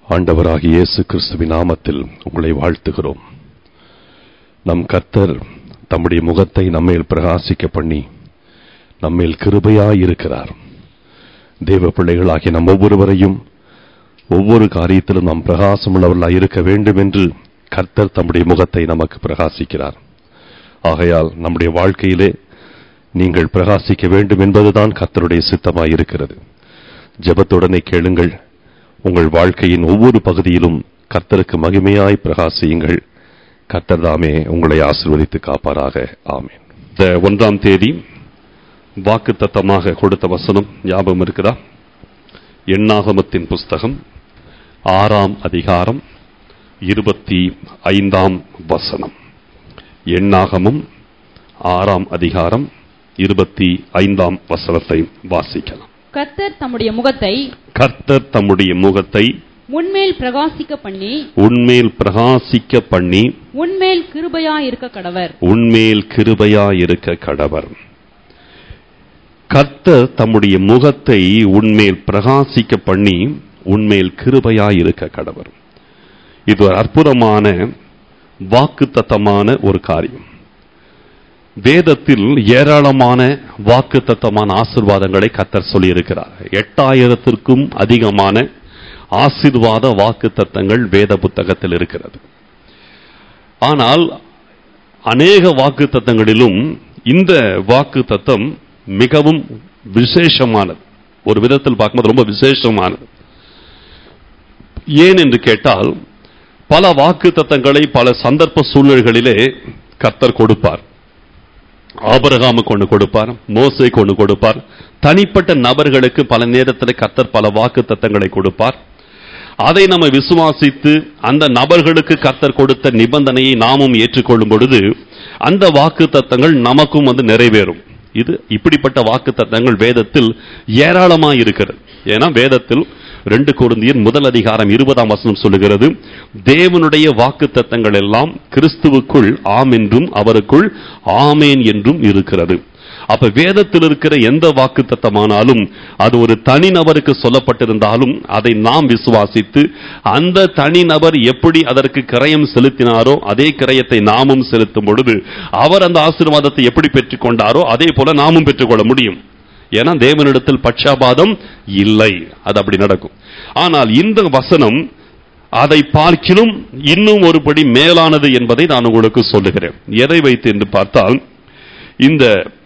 ஆண்டவராகிய இயேசு கிறிஸ்துவின் நாமத்தில் உங்களை வாழ்த்துகிறோம் நம் கர்த்தர் தம்முடைய முகத்தை நம்மேல் பிரகாசிக்க பண்ணி நம்மேல் கிருபையாய் இருக்கிறார் தேவ பிள்ளைகளாகிய நம் ஒவ்வொருவரையும் ஒவ்வொரு காரியத்திலும் நாம் பிரகாசமுள்ளவர்களாய் இருக்க வேண்டும் என்று கர்த்தர் தம்முடைய முகத்தை நமக்கு பிரகாசிக்கிறார் ஆகையால் நம்முடைய வாழ்க்கையிலே நீங்கள் பிரகாசிக்க வேண்டும் என்பதுதான் கர்த்தருடைய சித்தமாய் இருக்கிறது ஜெபத்துடனே கேளுங்கள் உங்கள் வாழ்க்கையின் ஒவ்வொரு பகுதியிலும் கர்த்தருக்கு மகிமையாய் பிரகாசியுங்கள் கர்த்தர் தாமே உங்களை ஆசிர்வதித்து காப்பாராக ஆமேன் இந்த ஒன்றாம் தேதி வாக்கு தத்தமாக கொடுத்த வசனம் ஞாபகம் இருக்குதா எண்ணாகமத்தின் புஸ்தகம் ஆறாம் அதிகாரம் இருபத்தி ஐந்தாம் வசனம் எண்ணாகமும் ஆறாம் அதிகாரம் இருபத்தி ஐந்தாம் வசனத்தை வாசிக்கலாம் கர்த்தர் தம்முடைய முகத்தை கர்த்தர் தம்முடைய முகத்தை உன்மேல் பிரகாசிக்க பண்ணி உன்மேல் பிரகாசிக்க பண்ணி உன்மேல் கிருபையா இருக்க கடவர் உன்மேல் கிருபையாயிருக்க கடவர் கர்த்தர் தம்முடைய முகத்தை உன்மேல் பிரகாசிக்க பண்ணி உன்மேல் கிருபையாயிருக்க கடவர் இது ஒரு அற்புதமான வாக்குத்தத்தமான ஒரு காரியம் வேதத்தில் ஏராளமான வாக்குத்தத்தமான ஆசிர்வாதங்களை கத்தர் சொல்லியிருக்கிறார் எட்டாயிரத்திற்கும் அதிகமான ஆசிர்வாத வாக்குத்தத்தங்கள் வேத புத்தகத்தில் இருக்கிறது ஆனால் அநேக வாக்குத்தத்தங்களிலும் இந்த வாக்குத்தத்தம் மிகவும் விசேஷமானது ஒரு விதத்தில் பார்க்கும்போது ரொம்ப விசேஷமானது ஏன் என்று கேட்டால் பல வாக்குத்தத்தங்களை பல சந்தர்ப்ப சூழல்களிலே கர்த்தர் கொடுப்பார் ஆபரகாமு கொண்டு கொடுப்பார் மோசை கொண்டு கொடுப்பார் தனிப்பட்ட நபர்களுக்கு பல நேரத்தில் கர்த்தர் பல வாக்கு தத்தங்களை கொடுப்பார் அதை நம்ம விசுவாசித்து அந்த நபர்களுக்கு கர்த்தர் கொடுத்த நிபந்தனையை நாமும் ஏற்றுக்கொள்ளும் பொழுது அந்த வாக்கு தத்தங்கள் நமக்கும் வந்து நிறைவேறும் இது இப்படிப்பட்ட வாக்கு தத்தங்கள் வேதத்தில் ஏராளமாக இருக்கிறது ஏன்னா வேதத்தில் ரெண்டு குருந்தியர் முதல் அதிகாரம் இருபதாம் வசனம் சொல்லுகிறது தேவனுடைய வாக்கு தத்தங்கள் எல்லாம் கிறிஸ்துவுக்குள் ஆம் என்றும் அவருக்குள் ஆமேன் என்றும் இருக்கிறது அப்ப வேதத்தில் இருக்கிற எந்த வாக்கு தத்தமானாலும் அது ஒரு தனிநபருக்கு சொல்லப்பட்டிருந்தாலும் அதை நாம் விசுவாசித்து அந்த தனிநபர் எப்படி அதற்கு கிரயம் செலுத்தினாரோ அதே கிரயத்தை நாமும் செலுத்தும் பொழுது அவர் அந்த ஆசீர்வாதத்தை எப்படி பெற்றுக்கொண்டாரோ அதே போல நாமும் பெற்றுக்கொள்ள முடியும் ஏன்னா தேவனிடத்தில் பட்சாபாதம் இல்லை அது அப்படி நடக்கும் ஆனால் இந்த வசனம் அதை பார்க்கிலும் இன்னும் ஒருபடி மேலானது என்பதை நான் உங்களுக்கு சொல்லுகிறேன் எதை வைத்து என்று பார்த்தால் இந்த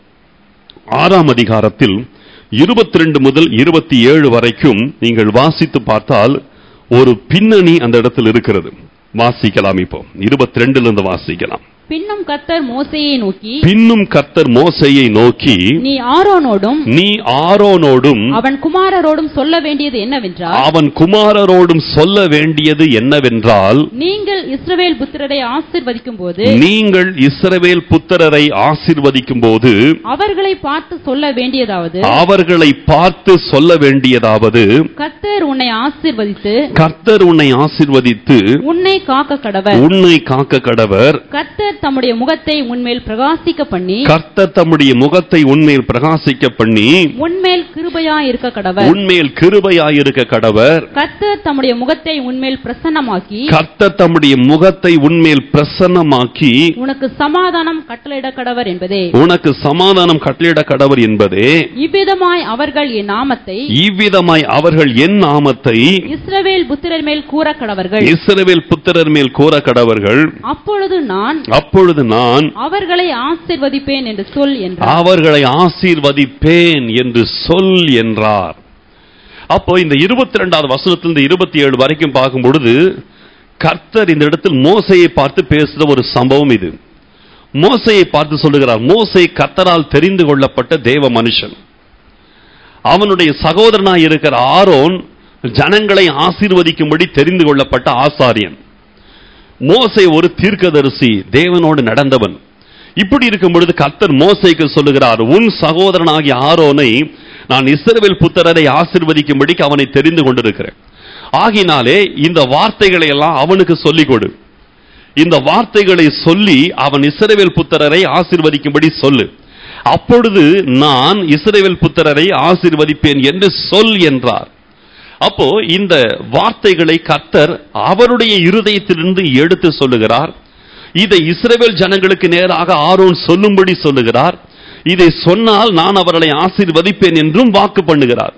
ஆறாம் அதிகாரத்தில் இருபத்தி ரெண்டு முதல் இருபத்தி ஏழு வரைக்கும் நீங்கள் வாசித்து பார்த்தால் ஒரு பின்னணி அந்த இடத்தில் இருக்கிறது வாசிக்கலாம் இப்போ இருபத்தி ரெண்டுல இருந்து வாசிக்கலாம் பின்னும் கர்த்தர் மோசையை நோக்கி பின்னும் கர்த்தர் மோசையை நோக்கி நீ ஆரோனோடும் நீ ஆரோனோடும் அவன் குமாரரோடும் சொல்ல வேண்டியது என்னவென்றால் அவன் குமாரரோடும் சொல்ல வேண்டியது என்னவென்றால் நீங்கள் இஸ்ரவேல் புத்திரரை ஆசிர்வதிக்கும் போது நீங்கள் இஸ்ரவேல் புத்திரரை ஆசிர்வதிக்கும் போது அவர்களை பார்த்து சொல்ல வேண்டியதாவது அவர்களை பார்த்து சொல்ல வேண்டியதாவது கர்த்தர் உன்னை ஆசிர்வதித்து கர்த்தர் உன்னை ஆசிர்வதித்து உன்னை காக்க கடவர் உன்னை காக்க கடவர் கர்த்தர் தம்முடைய முகத்தை உன்மேல் பிரகாசிக்க பண்ணி கர்த்தர் தம்முடைய முகத்தை உன்மேல் பிரகாசிக்க பண்ணி உன்மேல் கிருபையா இருக்க கடவர் உன்மேல் கிருபையாயிருக்க கடவர் கர்த்தர் தம்முடைய முகத்தை உன்மேல் பிரசன்னமாக்கி கர்த்தர் தம்முடைய முகத்தை உன்மேல் பிரசன்னமாக்கி உனக்கு சமாதானம் கட்டளையிட கடவர் என்பதே உனக்கு சமாதானம் கட்டளையிட கடவர் என்பதே இவ்விதமாய் அவர்கள் என் நாமத்தை இவ்விதமாய் அவர்கள் என் நாமத்தை இஸ்ரவேல் புத்திரர் மேல் கூற கடவர்கள் இஸ்ரவேல் புத்திரர் மேல் கூற கடவர்கள் அப்பொழுது நான் அப்பொழுது நான் அவர்களை ஆசிர்வதிப்பேன் என்று சொல் என்றார் அவர்களை ஆசீர்வதிப்பேன் என்று சொல் என்றார் அப்போ இந்த இருபத்தி ரெண்டாவது வசனத்திலிருந்து இருபத்தி ஏழு வரைக்கும் பார்க்கும் பொழுது கர்த்தர் இந்த இடத்தில் மோசையை பார்த்து பேசுற ஒரு சம்பவம் இது மோசையை பார்த்து சொல்லுகிறார் மோசை கர்த்தரால் தெரிந்து கொள்ளப்பட்ட தேவ மனுஷன் அவனுடைய சகோதரனாய் இருக்கிற ஆரோன் ஜனங்களை ஆசீர்வதிக்கும்படி தெரிந்து கொள்ளப்பட்ட ஆசாரியன் மோசை ஒரு தீர்க்கதரிசி தேவனோடு நடந்தவன் இப்படி இருக்கும் பொழுது கர்த்தர் மோசைக்கு சொல்லுகிறார் உன் சகோதரனாகிய ஆரோனை நான் இஸ்ரவேல் புத்திரரை ஆசிர்வதிக்கும்படிக்கு அவனை தெரிந்து கொண்டிருக்கிறேன் ஆகினாலே இந்த வார்த்தைகளை எல்லாம் அவனுக்கு சொல்லிக் கொடு இந்த வார்த்தைகளை சொல்லி அவன் இஸ்ரவேல் புத்திரரை ஆசிர்வதிக்கும்படி சொல்லு அப்பொழுது நான் இஸ்ரவேல் புத்திரரை ஆசிர்வதிப்பேன் என்று சொல் என்றார் அப்போ இந்த வார்த்தைகளை கர்த்தர் அவருடைய இருதயத்திலிருந்து எடுத்து சொல்லுகிறார் இதை இஸ்ரவேல் ஜனங்களுக்கு நேராக ஆரோன் சொல்லும்படி சொல்லுகிறார் இதை சொன்னால் நான் அவர்களை ஆசீர்வதிப்பேன் என்றும் வாக்கு பண்ணுகிறார்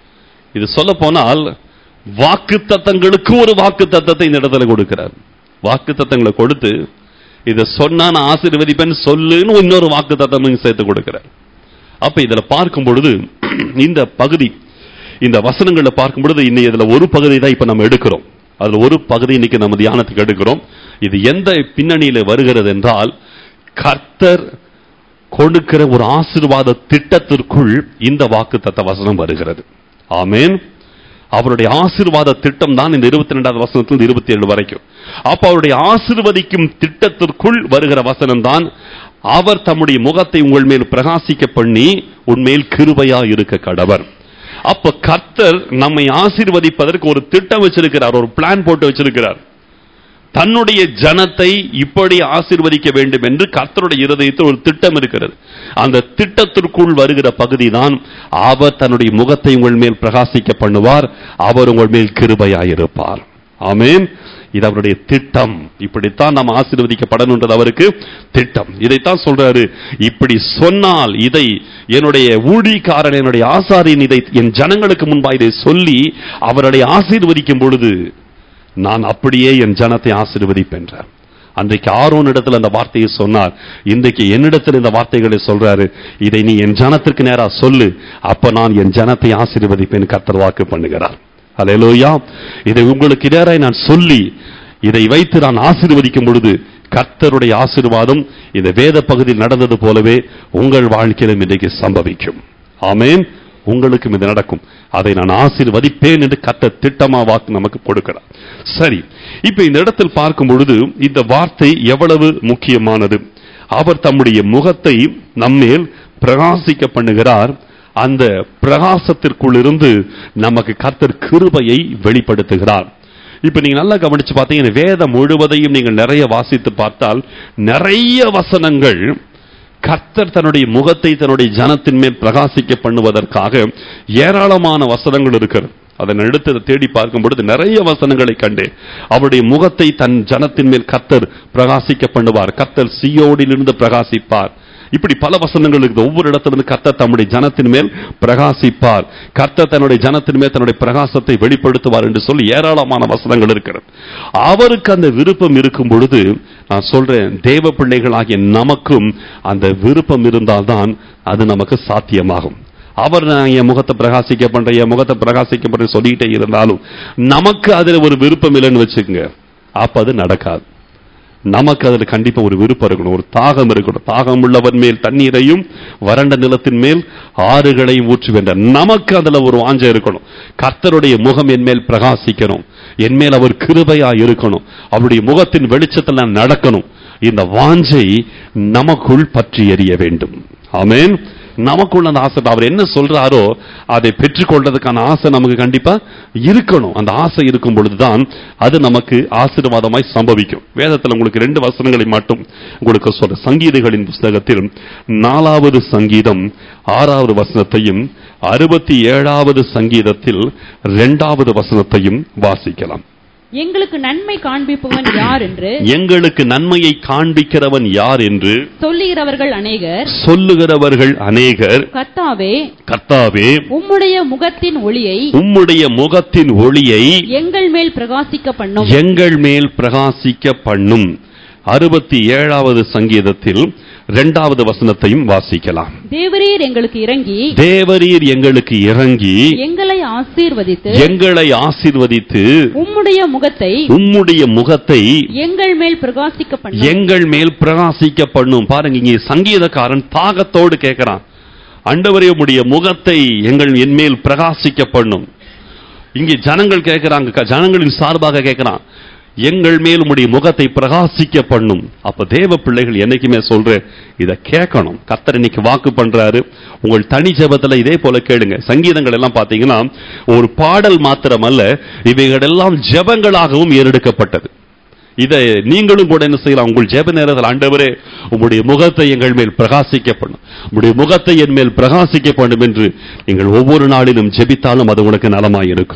இது சொல்ல போனால் வாக்கு தத்தங்களுக்கு ஒரு வாக்கு தத்தத்தை இந்த இடத்துல கொடுக்கிறார் வாக்கு தத்தங்களை கொடுத்து இதை சொன்னா நான் ஆசீர்வதிப்பேன் சொல்லுன்னு இன்னொரு வாக்கு தத்தம் சேர்த்து கொடுக்கிறார் அப்ப இதுல பார்க்கும் பொழுது இந்த பகுதி இந்த வசனங்களை பார்க்கும் பொழுது இன்னைக்கு இதுல ஒரு பகுதி தான் இப்ப நம்ம எடுக்கிறோம் அதுல ஒரு பகுதி இன்னைக்கு நம்ம தியானத்துக்கு எடுக்கிறோம் இது எந்த பின்னணியில வருகிறது என்றால் கர்த்தர் கொடுக்கிற ஒரு ஆசீர்வாத திட்டத்திற்குள் இந்த வாக்கு தத்த வசனம் வருகிறது ஆமென் அவருடைய ஆசீர்வாத திட்டம் தான் இந்த இருபத்தி ரெண்டாவது வசனத்தில் இருபத்தி ஏழு வரைக்கும் அப்ப அவருடைய ஆசீர்வதிக்கும் திட்டத்திற்குள் வருகிற வசனம் தான் அவர் தம்முடைய முகத்தை உங்கள் மேல் பிரகாசிக்க பண்ணி உன்மேல் கிருபையா இருக்க கடவர் அப்ப கர்த்தர் நம்மை ஆசீர்வதிப்பதற்கு ஒரு திட்டம் வச்சிருக்கிறார் ஒரு பிளான் போட்டு வச்சிருக்கிறார் தன்னுடைய ஜனத்தை இப்படி ஆசீர்வதிக்க வேண்டும் என்று கர்த்தருடைய இருதயத்தில் ஒரு திட்டம் இருக்கிறது அந்த திட்டத்திற்குள் வருகிற பகுதி தான் அவர் தன்னுடைய முகத்தை உங்கள் மேல் பிரகாசிக்க பண்ணுவார் அவர் உங்கள் மேல் கிருபையாயிருப்பார் ஆமென் இது அவருடைய திட்டம் இப்படித்தான் நாம் ஆசீர்வதிக்கப்படணுன்றது அவருக்கு திட்டம் இதைத்தான் சொல்றாரு இப்படி சொன்னால் இதை என்னுடைய ஊழிக்காரன் என்னுடைய ஆசாரியன் இதை என் ஜனங்களுக்கு முன்பா இதை சொல்லி அவர்களை ஆசீர்வதிக்கும் பொழுது நான் அப்படியே என் ஜனத்தை ஆசீர்வதிப்பென்றார் அன்றைக்கு ஆரோன் இடத்துல அந்த வார்த்தையை சொன்னார் இன்றைக்கு என்னிடத்தில் இந்த வார்த்தைகளை சொல்றாரு இதை நீ என் ஜனத்திற்கு நேரா சொல்லு அப்ப நான் என் ஜனத்தை ஆசீர்வதிப்பேன் கர்த்தர் வாக்கு பண்ணுகிறார் அல்லேலூயா இதை உங்களுக்கு நேராய் நான் சொல்லி இதை வைத்து நான் ஆசீர்வதிக்கும் பொழுது கர்த்தருடைய ஆசீர்வாதம் இந்த வேத பகுதியில் நடந்தது போலவே உங்கள் வாழ்க்கையிலும் இன்றைக்கு சம்பவிக்கும் ஆமென் உங்களுக்கும் இது நடக்கும் அதை நான் ஆசீர்வதிப்பேன் என்று கத்த திட்டமா வாக்கு நமக்கு கொடுக்கிறார் சரி இப்ப இந்த இடத்தில் பார்க்கும் பொழுது இந்த வார்த்தை எவ்வளவு முக்கியமானது அவர் தம்முடைய முகத்தை நம்மேல் பிரகாசிக்க பண்ணுகிறார் அந்த பிரகாசத்திற்குள்ளிருந்து நமக்கு கர்த்தர் கிருபையை வெளிப்படுத்துகிறார் இப்ப நீங்க நல்லா கவனிச்சு பார்த்தீங்கன்னா வேதம் முழுவதையும் நீங்கள் நிறைய வாசித்து பார்த்தால் நிறைய வசனங்கள் கர்த்தர் தன்னுடைய முகத்தை தன்னுடைய ஜனத்தின் மேல் பிரகாசிக்க பண்ணுவதற்காக ஏராளமான வசனங்கள் இருக்கிறது அதன் எடுத்து அதை தேடி பார்க்கும் பொழுது நிறைய வசனங்களை கண்டேன் அவருடைய முகத்தை தன் ஜனத்தின் மேல் கர்த்தர் பிரகாசிக்க பண்ணுவார் கர்த்தர் சியோடிலிருந்து பிரகாசிப்பார் இப்படி பல வசனங்கள் இருக்குது ஒவ்வொரு இடத்திலிருந்து கர்த்தர் தம்முடைய ஜனத்தின் மேல் பிரகாசிப்பார் கர்த்தர் தன்னுடைய ஜனத்தின் மேல் தன்னுடைய பிரகாசத்தை வெளிப்படுத்துவார் என்று சொல்லி ஏராளமான வசனங்கள் இருக்கிறது அவருக்கு அந்த விருப்பம் இருக்கும் பொழுது நான் சொல்றேன் தேவ பிள்ளைகளாகிய நமக்கும் அந்த விருப்பம் இருந்தால்தான் அது நமக்கு சாத்தியமாகும் அவர் நான் என் முகத்தை பிரகாசிக்க பண்றேன் என் முகத்தை பிரகாசிக்க பண்றேன் சொல்லிட்டே இருந்தாலும் நமக்கு அதுல ஒரு விருப்பம் இல்லைன்னு வச்சுக்கோங்க அப்ப அது நடக்காது நமக்கு அதுல கண்டிப்பா ஒரு விருப்பம் இருக்கணும் ஒரு தாகம் இருக்கணும் தாகம் உள்ளவன் மேல் தண்ணீரையும் வறண்ட நிலத்தின் மேல் ஆறுகளையும் ஊற்றுவேன்ற நமக்கு அதுல ஒரு வாஞ்சை இருக்கணும் கர்த்தருடைய முகம் என் மேல் பிரகாசிக்கணும் என் மேல் அவர் கிருபையா இருக்கணும் அவருடைய முகத்தின் வெளிச்சத்தில் நான் நடக்கணும் இந்த வாஞ்சை நமக்குள் பற்றி எறிய வேண்டும் ஆமென் நமக்குள்ள அந்த ஆசை அவர் என்ன சொல்றாரோ அதை பெற்றுக்கொள்றதுக்கான ஆசை நமக்கு கண்டிப்பா இருக்கணும் அந்த ஆசை இருக்கும் பொழுதுதான் அது நமக்கு ஆசீர்வாதமாய் சம்பவிக்கும் வேதத்தில் உங்களுக்கு ரெண்டு வசனங்களை மட்டும் உங்களுக்கு சொல்ற சங்கீதங்களின் புஸ்தகத்தில் நாலாவது சங்கீதம் ஆறாவது வசனத்தையும் அறுபத்தி ஏழாவது சங்கீதத்தில் இரண்டாவது வசனத்தையும் வாசிக்கலாம் எங்களுக்கு நன்மை காண்பிப்பவன் யார் என்று எங்களுக்கு நன்மையை காண்பிக்கிறவன் யார் என்று சொல்லுகிறவர்கள் அநேகர் சொல்லுகிறவர்கள் அநேகர் கர்த்தாவே கர்த்தாவே உம்முடைய முகத்தின் ஒளியை உம்முடைய முகத்தின் ஒளியை எங்கள் மேல் பிரகாசிக்க பண்ணும் எங்கள் மேல் பிரகாசிக்க பண்ணும் அறுபத்தி ஏழாவது சங்கீதத்தில் இரண்டாவது வசனத்தையும் வாசிக்கலாம் தேவரீர் எங்களுக்கு இறங்கி தேவரீர் எங்களுக்கு இறங்கி எங்களை ஆசீர்வதித்து எங்களை ஆசீர்வதித்து உம்முடைய முகத்தை உம்முடைய முகத்தை எங்கள் மேல் பிரகாசிக்க பண்ணும் எங்கள் மேல் பிரகாசிக்க பண்ணும் பாருங்க இங்கே சங்கீதக்காரன் தாகத்தோடு கேட்கிறான் ஆண்டவரே உம்முடைய முகத்தை எங்கள் என் மேல் பிரகாசிக்க பண்ணும் இங்கே ஜனங்கள் கேட்கிறாங்க க- ஜனங்களின் சார்பாக கேட்கிறான் எங்கள் மேல் உம்முடைய முகத்தை பிரகாசிக்க பண்ணும் அப்ப தேவ பிள்ளைகள் என்னைக்குமே சொல்றேன் இத கேட்கணும் கர்த்தர் இன்னைக்கு வாக்கு பண்றாரு உங்கள் தனி ஜெபத்துல இதே போல கேளுங்க சங்கீதங்கள் எல்லாம் பாத்தீங்கன்னா ஒரு பாடல் மாத்திரமல்ல இவைகளெல்லாம் ஜெபங்களாகவும் ஏறெடுக்கப்பட்டது இதை நீங்களும் கூட என்ன செய்யலாம் உங்கள் ஜெப நேரத்தில் ஆண்டவரே உம்முடைய முகத்தை எங்கள் மேல் பிரகாசிக்க பண்ணும் உம்முடைய முகத்தை என் மேல் பிரகாசிக்க பண்ணும் என்று நீங்கள் ஒவ்வொரு நாளிலும் ஜெபித்தாலும் அது உனக்கு நலமாய் இருக்கும்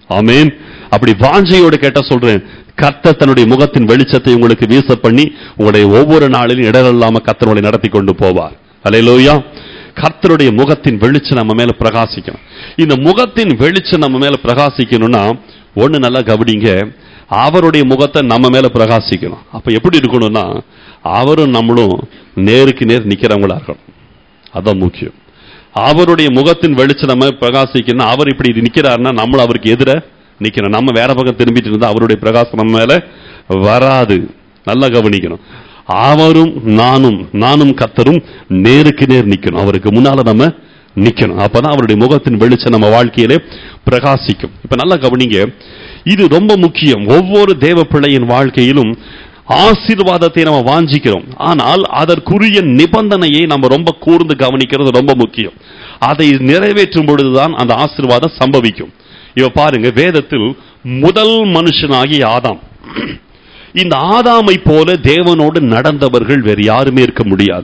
ஆமென் அப்படி வாஞ்சையோடு கேட்ட சொல்றேன் கர்த்தர் தன்னுடைய முகத்தின் வெளிச்சத்தை உங்களுக்கு வீச பண்ணி உங்களுடைய ஒவ்வொரு நாளிலும் இடரில்லாம கர்த்தரோட நடத்தி கொண்டு போவார் அல்லேலூயா கர்த்தருடைய முகத்தின் வெளிச்சம் நம்ம மேல பிரகாசிக்கணும் இந்த முகத்தின் வெளிச்சம் நம்ம மேல பிரகாசிக்கணும்னா ஒண்ணு நல்லா கவனிங்க அவருடைய முகத்தை நம்ம மேல பிரகாசிக்கணும் அப்ப எப்படி இருக்கணும்னா அவரும் நம்மளும் நேருக்கு நேர் நிக்கிறவங்களா இருக்கணும் அதான் முக்கியம் அவருடைய முகத்தின் வெளிச்சம் நம்ம பிரகாசிக்கணும் அவர் இப்படி நிக்கிறாருன்னா நம்மள அவருக்கு எதிர நிக்கணும் நம்ம வேற பக்கம் திரும்பிட்டு இருந்தா அவருடைய பிரகாசம் நம்ம மேல வராது நல்லா கவனிக்கணும் அவரும் நானும் நானும் கத்தரும் நேருக்கு நேர் நிக்கணும் அவருக்கு முன்னால நம்ம நிக்கணும் அப்பதான் அவருடைய முகத்தின் வெளிச்சம் நம்ம வாழ்க்கையிலே பிரகாசிக்கும் இப்ப நல்லா கவனிங்க இது ரொம்ப முக்கியம் ஒவ்வொரு தேவ பிள்ளையின் வாழ்க்கையிலும் ஆசீர்வாதத்தை நம்ம வாஞ்சிக்கிறோம் ஆனால் அதற்குரிய நிபந்தனையை நம்ம ரொம்ப கூர்ந்து கவனிக்கிறது ரொம்ப முக்கியம் அதை நிறைவேற்றும் பொழுதுதான் அந்த ஆசீர்வாதம் சம்பவிக்கும் இவ பாருங்க வேதத்தில் முதல் மனுஷனாகிய ஆதாம் இந்த ஆதாமை போல தேவனோடு நடந்தவர்கள் வேறு யாருமே இருக்க முடியாது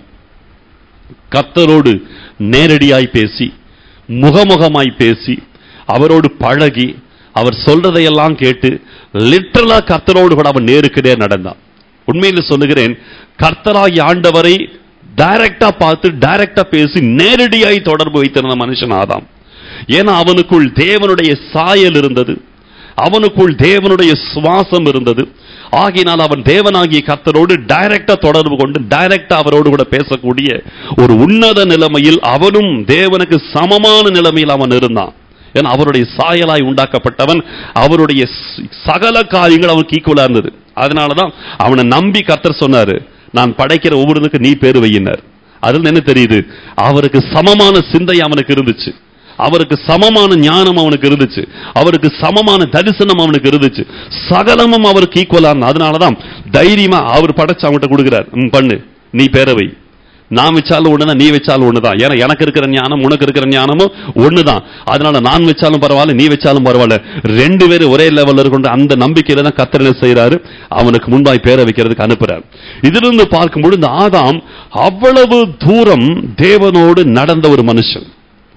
கர்த்தரோடு நேரடியாய் பேசி முகமுகமாய் பேசி அவரோடு பழகி அவர் சொல்றதையெல்லாம் கேட்டு லிட்டரலா கர்த்தரோடு கூட அவன் நேருக்கு நேர் நடந்தான் உண்மையில் சொல்லுகிறேன் கர்த்தராகி ஆண்டவரை டைரக்டா பார்த்து டைரக்டா பேசி நேரடியாய் தொடர்பு வைத்திருந்த மனுஷன் ஆதாம் ஏன்னா அவனுக்குள் தேவனுடைய சாயல் இருந்தது அவனுக்குள் தேவனுடைய சுவாசம் இருந்தது ஆகினால் அவன் தேவனாகிய கர்த்தரோடு டைரக்டா தொடர்பு கொண்டு டைரக்டா அவரோடு கூட பேசக்கூடிய ஒரு உன்னத நிலைமையில் அவனும் தேவனுக்கு சமமான நிலைமையில் அவன் இருந்தான் ஏன்னா அவருடைய சாயலாய் உண்டாக்கப்பட்டவன் அவருடைய ஸ்- சகல காரியங்கள் அவனுக்கு ஈக்குவலா இருந்தது அதனாலதான் அவனை நம்பி கர்த்தர் சொன்னாரு நான் படைக்கிற ஒவ்வொருனுக்கு நீ பேரு வையினார் அதுல என்ன தெரியுது அவருக்கு சமமான சிந்தை அவனுக்கு இருந்துச்சு அவருக்கு சமமான ஞானம் அவனுக்கு இருந்துச்சு அவருக்கு சமமான தரிசனம் அவனுக்கு இருந்துச்சு சகலமும் அவருக்கு ஈக்குவலா இருந்தது அதனாலதான் தைரியமா அவர் படைச்சு அவன்கிட்ட கொடுக்கிறார் "ம், பண்ணு நீ பேரவை நான் வச்சாலும் ஒண்ணுதான் நீ வச்சாலும் ஒண்ணுதான் ஏன்னா எனக்கு இருக்கிற ஞானம் உனக்கு இருக்கிற ஞானமும் ஒண்ணுதான் அதனால நான் வச்சாலும் பரவாயில்ல நீ வச்சாலும் பரவாயில்ல ரெண்டு பேரும் ஒரே லெவல்ல இருக்கின்ற அந்த நம்பிக்கையில தான் கத்தர் என்ன செய்யறாரு அவனுக்கு முன்பாய் பேர வைக்கிறதுக்கு அனுப்புறார் இதிலிருந்து பார்க்கும்போது இந்த ஆதாம் அவ்வளவு தூரம் தேவனோடு நடந்த ஒரு மனுஷன்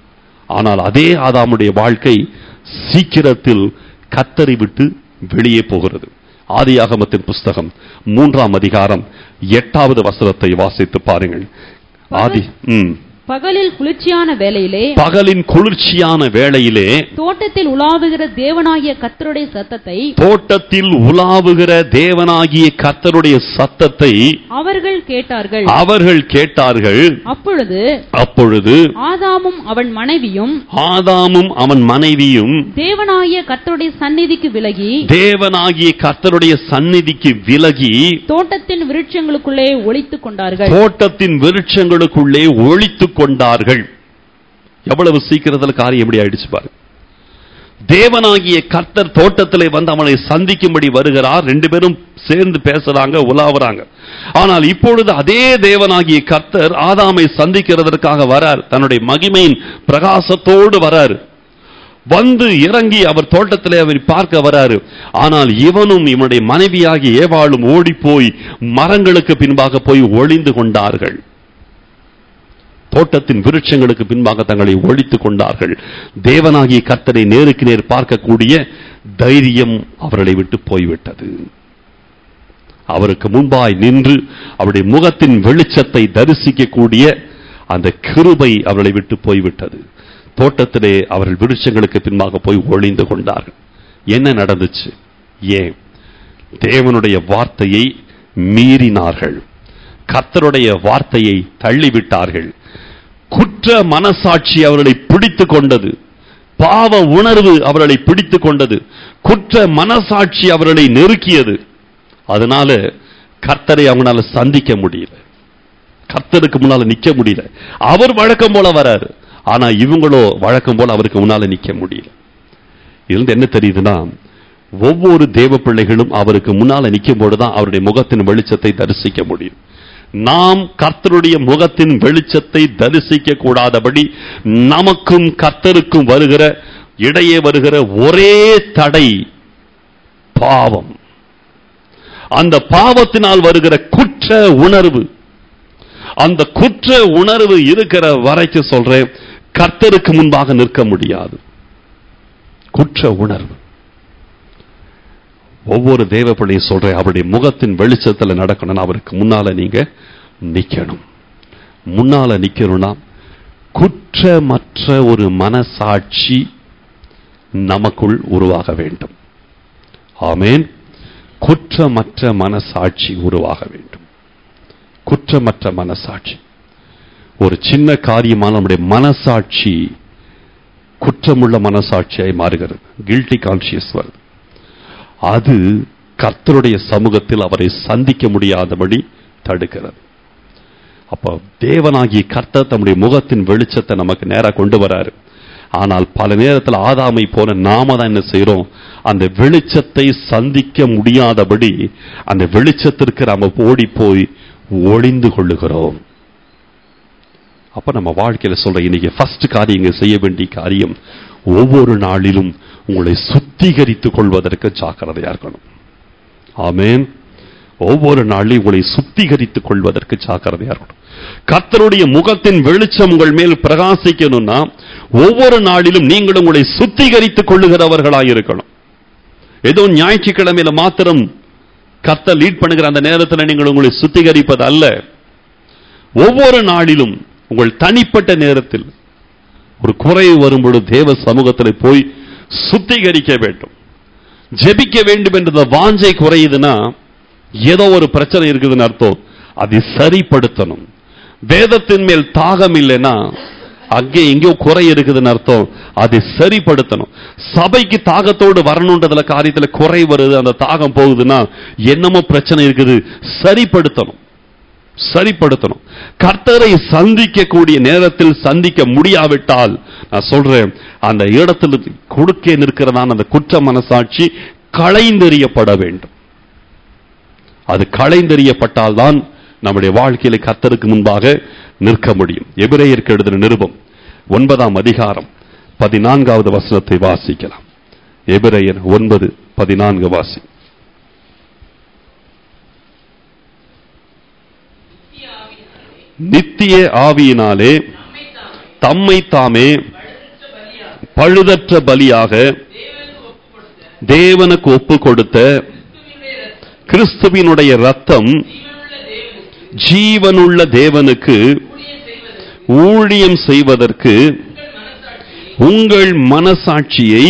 ஆனால் அதே ஆதாமுடைய வாழ்க்கை சீக்கிரத்தில் கத்தரை விட்டு வெளியே போகிறது ஆதியாகமத்தின் புஸ்தகம் மூன்றாம் அதிகாரம் எட்டாவது வசனத்தை வாசித்து பாருங்கள் ஆதி ம். பகலில் குளிர்ச்சியான வேளையிலே பகலின் குளிர்ச்சியான வேளையிலே தோட்டத்தில் உலாவுகிற தேவனாகிய கர்த்தருடைய சத்தத்தை தோட்டத்தில் உலாவுகிற தேவனாகிய கர்த்தருடைய சத்தத்தை அவர்கள் கேட்டார்கள் அவர்கள் கேட்டார்கள் அப்பொழுது அப்பொழுது ஆதாமும் அவன் மனைவியும் ஆதாமும் அவன் மனைவியும் தேவனாகிய கர்த்தருடைய சந்நிதிக்கு விலகி தேவனாகிய கர்த்தருடைய சந்நிதிக்கு விலகி தோட்டத்தின் விருட்சங்களுக்குள்ளே ஒளித்துக் கொண்டார்கள் தோட்டத்தின் விருட்சங்களுக்குள்ளே ஒளித்துக் கொண்டார்கள் எவ்வளவு சீக்கிரத்தில் காரியம் எப்படி ஆயிடுச்சு பாரு தேவனாகிய கர்த்தர் தோட்டத்திலே வந்து அவனை சந்திக்கும்படி வருகிறார் ரெண்டு பேரும் சேர்ந்து பேசுறாங்க உலாவுறாங்க ஆனால் இப்பொழுது அதே தேவனாகிய கர்த்தர் ஆதாமை சந்திக்கிறதற்காக வரார் தன்னுடைய மகிமையின் பிரகாசத்தோடு வரார் வந்து இறங்கி அவர் தோட்டத்திலே அவர் பார்க்க வராரு ஆனால் இவனும் இவனுடைய மனைவியாகி ஏவாளும் ஓடி போய் மரங்களுக்கு பின்பாக போய் ஒளிந்து கொண்டார்கள் தோட்டத்தின் விருட்சங்களுக்கு பின்பாக தங்களை ஒழித்துக் கொண்டார்கள் தேவனாகிய கர்த்தரை நேருக்கு நேர் பார்க்கக்கூடிய தைரியம் அவர்களை விட்டு போய்விட்டது அவருக்கு முன்பாய் நின்று அவருடைய முகத்தின் வெளிச்சத்தை தரிசிக்கக்கூடிய அந்த கிருபை அவர்களை விட்டு போய்விட்டது தோட்டத்திலே அவர்கள் விருட்சங்களுக்கு பின்பாக போய் ஒளிந்து கொண்டார்கள் என்ன நடந்துச்சு ஏன் தேவனுடைய வார்த்தையை மீறினார்கள் கர்த்தருடைய வார்த்தையை தள்ளிவிட்டார்கள் குற்ற மனசாட்சி அவர்களை பிடித்துக் கொண்டது பாவ உணர்வு அவர்களை பிடித்துக் கொண்டது குற்ற மனசாட்சி அவர்களை நெருக்கியது அதனால கர்த்தரை அவங்களால சந்திக்க முடியல கர்த்தருக்கு முன்னால நிக்க முடியல அவர் வழக்கம் போல வராரு ஆனா இவங்களோ வழக்கம் போல அவருக்கு முன்னால நிக்க முடியல இருந்து என்ன தெரியுதுன்னா ஒவ்வொரு தேவ பிள்ளைகளும் அவருக்கு முன்னால நிற்கும் பொழுதுதான் அவருடைய முகத்தின் வெளிச்சத்தை தரிசிக்க முடியும் நாம் கர்த்தருடைய முகத்தின் வெளிச்சத்தை தரிசிக்க கூடாதபடி நமக்கும் கர்த்தருக்கும் வருகிற இடையே வருகிற ஒரே தடை பாவம் அந்த பாவத்தினால் வருகிற குற்ற உணர்வு அந்த குற்ற உணர்வு இருக்கிற வரைக்கும் சொல்றேன் கர்த்தருக்கு முன்பாக நிற்க முடியாது குற்ற உணர்வு ஒவ்வொரு தேவ பிள்ளையும் சொல்றேன் அவருடைய முகத்தின் வெளிச்சத்துல நடக்கணும்னா அவருக்கு முன்னால நீங்க நிக்கணும் முன்னால நிக்கணும்னா குற்றமற்ற ஒரு மனசாட்சி நமக்குள் உருவாக வேண்டும் ஆமேன் குற்றமற்ற மனசாட்சி உருவாக வேண்டும் குற்றமற்ற மனசாட்சி ஒரு சின்ன காரியமான நம்முடைய மனசாட்சி குற்றமுள்ள மனசாட்சியாய் மாறுகிறது கில்ட்டி கான்சியஸ் வருது அது கர்த்தருடைய சமூகத்தில் அவரை சந்திக்க முடியாதபடி தடுக்கிறது அப்போ தேவனாகிய கர்த்தர் தம்முடைய முகத்தின் வெளிச்சத்தை நமக்கு நேரா கொண்டு வராரு ஆனால் பல நேரத்தில் ஆதாமை போல நாம தான் என்ன செய்றோம் அந்த வெளிச்சத்தை சந்திக்க முடியாதபடி அந்த வெளிச்சத்திற்கு நாம ஓடி போய் ஒளிந்து கொள்ளுகிறோம் அப்ப நம்ம வாழ்க்கையில சொல்ற இன்னைக்கு ஃபர்ஸ்ட் காரியம் இங்க செய்ய வேண்டிய காரியம் ஒவ்வொரு நாளிலும் உங்களை சுத்திகரித்துக் கொள்வதற்கு ஜாக்கிரதையா இருக்கணும் ஆமென் ஒவ்வொரு நாளையும் உங்களை சுத்திகரித்துக் கொள்வதற்கு ஜாக்கிரதையா இருக்கணும் கர்த்தருடைய முகத்தின் வெளிச்சம் உங்கள் மேல் பிரகாசிக்கணும்னா ஒவ்வொரு நாளிலும் நீங்கள் உங்களை சுத்திகரித்துக் கொள்ளுகிறவர்களாய் இருக்கணும் ஏதோ ஞாயிற்றுக்கிழமையில மாத்திரம் கர்த்தர் லீட் பண்ணுகிற அந்த நேரத்தில் நீங்கள் உங்களை சுத்திகரிப்பது அல்ல ஒவ்வொரு நாளிலும் உங்கள் தனிப்பட்ட நேரத்தில் ஒரு குறைவு வரும்பொழுது தேவ சமூகத்தில் போய் சுத்திகரிக்க வேண்டும் ஜெபிக்க வேண்டும் என்ற வாஞ்சை குறையுதுன்னா ஏதோ ஒரு பிரச்சனை இருக்குதுன்னு அர்த்தம் அதை சரிப்படுத்தணும் வேதத்தின் மேல் தாகம் இல்லைன்னா அங்கே எங்கேயோ குறை இருக்குதுன்னு அர்த்தம் அதை சரிப்படுத்தணும் சபைக்கு தாகத்தோடு வரணுன்றதுல காரியத்துல குறை வருது அந்த தாகம் போகுதுன்னா என்னமோ பிரச்சனை இருக்குது சரிப்படுத்தணும் சரிப்படுத்தணும் கர்த்தரை சந்திக்கக்கூடிய நேரத்தில் சந்திக்க முடியாவிட்டால் நான் சொல்றேன் அந்த இடத்தில் கொடுக்க நிற்கிறதான அந்த குற்ற மனசாட்சி களைந்தெறியப்பட வேண்டும் அது களைந்தெறியப்பட்டால் தான் நம்முடைய வாழ்க்கையில கர்த்தருக்கு முன்பாக நிற்க முடியும் எபிரேயருக்கு எழுதின நிருபம் ஒன்பதாம் அதிகாரம் பதினான்காவது வசனத்தை வாசிக்கலாம் எபிரேயர் ஒன்பது பதினான்கு வாசி நித்திய ஆவியினாலே தம்மை தாமே பழுதற்ற பலியாக தேவனுக்கு ஒப்பு கொடுத்த கிறிஸ்துவினுடைய ரத்தம் ஜீவனுள்ள தேவனுக்கு ஊழியம் செய்வதற்கு உங்கள் மனசாட்சியை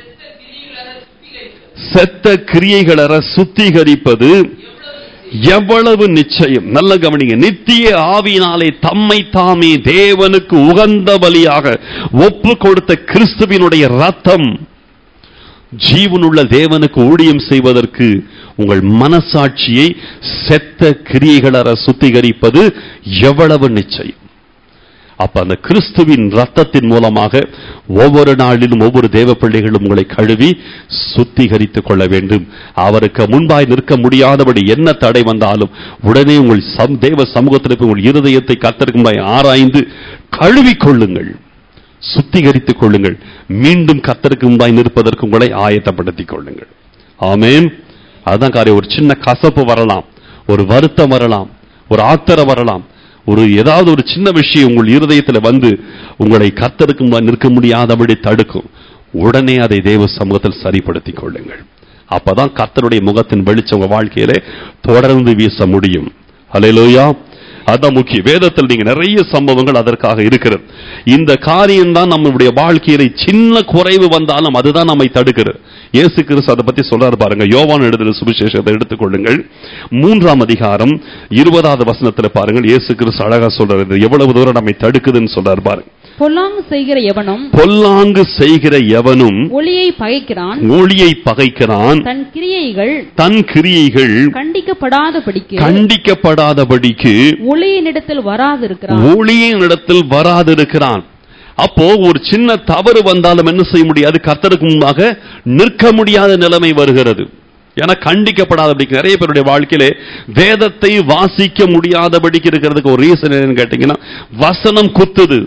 செத்த கிரியைகளற சுத்திகரிப்பது எவ்வளவு நிச்சயம் நல்ல கவனிங்க நித்திய ஆவியினாலே தம்மை தாமே தேவனுக்கு உகந்த பலியாக ஒப்பு கொடுத்த கிறிஸ்துவினுடைய ரத்தம் ஜீவனுள்ள தேவனுக்கு ஊழியம் செய்வதற்கு உங்கள் மனசாட்சியை செத்த கிரியைகளற சுத்திகரிப்பது எவ்வளவு நிச்சயம் அப்ப அந்த கிறிஸ்துவின் ரத்தத்தின் மூலமாக ஒவ்வொரு நாளிலும் ஒவ்வொரு தேவ பிள்ளைகளும் உங்களை கழுவி சுத்திகரித்துக் கொள்ள வேண்டும் அவருக்கு முன்பாய் நிற்க முடியாதபடி என்ன தடை வந்தாலும் உடனே உங்கள் சம் தேவ சமூகத்தில் போய் உங்கள் இருதயத்தை கத்தருக்கு முன்பாய் ஆராய்ந்து கழுவிக் கொள்ளுங்கள் சுத்திகரித்துக் கொள்ளுங்கள் மீண்டும் கத்தருக்கு முன்பாய் நிற்பதற்கு உங்களை ஆயத்தப்படுத்திக் கொள்ளுங்கள் ஆமேன் அதுதான் காரியம் ஒரு சின்ன கசப்பு வரலாம் ஒரு வருத்தம் வரலாம் ஒரு ஆத்திரம் வரலாம் ஒரு ஏதாவது ஒரு சின்ன விஷயம் உங்கள் இருதயத்தில் வந்து உங்களை கத்தருக்கு முன்பாய் நிற்க முடியாதபடி தடுக்கும் உடனே அதை தேவ சமூகத்தில் சரிப்படுத்திக் கொள்ளுங்கள் அப்பதான் கர்த்தருடைய முகத்தின் வெளிச்சம் உங்க வாழ்க்கையிலே தொடர்ந்து வீச முடியும் ஹalleluya அதான் முக்கியம் வேதத்தில் நீங்க நிறைய சம்பவங்கள் அதற்காக இருக்கிறது இந்த காரியம் தான் நம்மளுடைய வாழ்க்கையில சின்ன குறைவு வந்தாலும் அதுதான் நம்மை தடுக்கிறது இயேசு கிறிஸ்து அதை பத்தி சொல்றாரு பாருங்க யோவான் எழுதுற சுவிசேஷத்தை எடுத்துக்கொள்ளுங்கள் மூன்றாம் அதிகாரம் இருபதாவது வசனத்துல பாருங்கள் இயேசு கிறிஸ்து அழகா சொல்றாரு இது எவ்வளவு தூரம் நம்மை தடுக்குதுன்னு சொல்றாரு பாருங்க பொல்லாங்கு செய்கிற எவனும் பொல்லாங்கு செய்கிற எவனும் ஒளியை பகைக்கிறான் ஒளியை பகைக்கிறான் தன் கிரியைகள் தன் கிரியைகள் கண்டிக்கப்படாதபடிக்கு கண்டிக்கப்படாதபடிக்கு ஒளியினிடத்தில் வராதிருக்கிறான் ஒளியின் இடத்தில் வராதிருக்கிறான் அப்போ ஒரு சின்ன தவறு வந்தாலும் என்ன செய்ய முடியாது கர்த்தருக்கு முன்பாக நிற்க முடியாத நிலைமை வருகிறது ஏன்னா கண்டிக்கப்படாதபடிக்கு நிறைய பேருடைய வாழ்க்கையிலே வேதத்தை வாசிக்க முடியாதபடிக்கு இருக்கிறதுக்கு ஒரு ரீசன் என்னன்னு கேட்டீங்கன்னா வசனம் குத்துது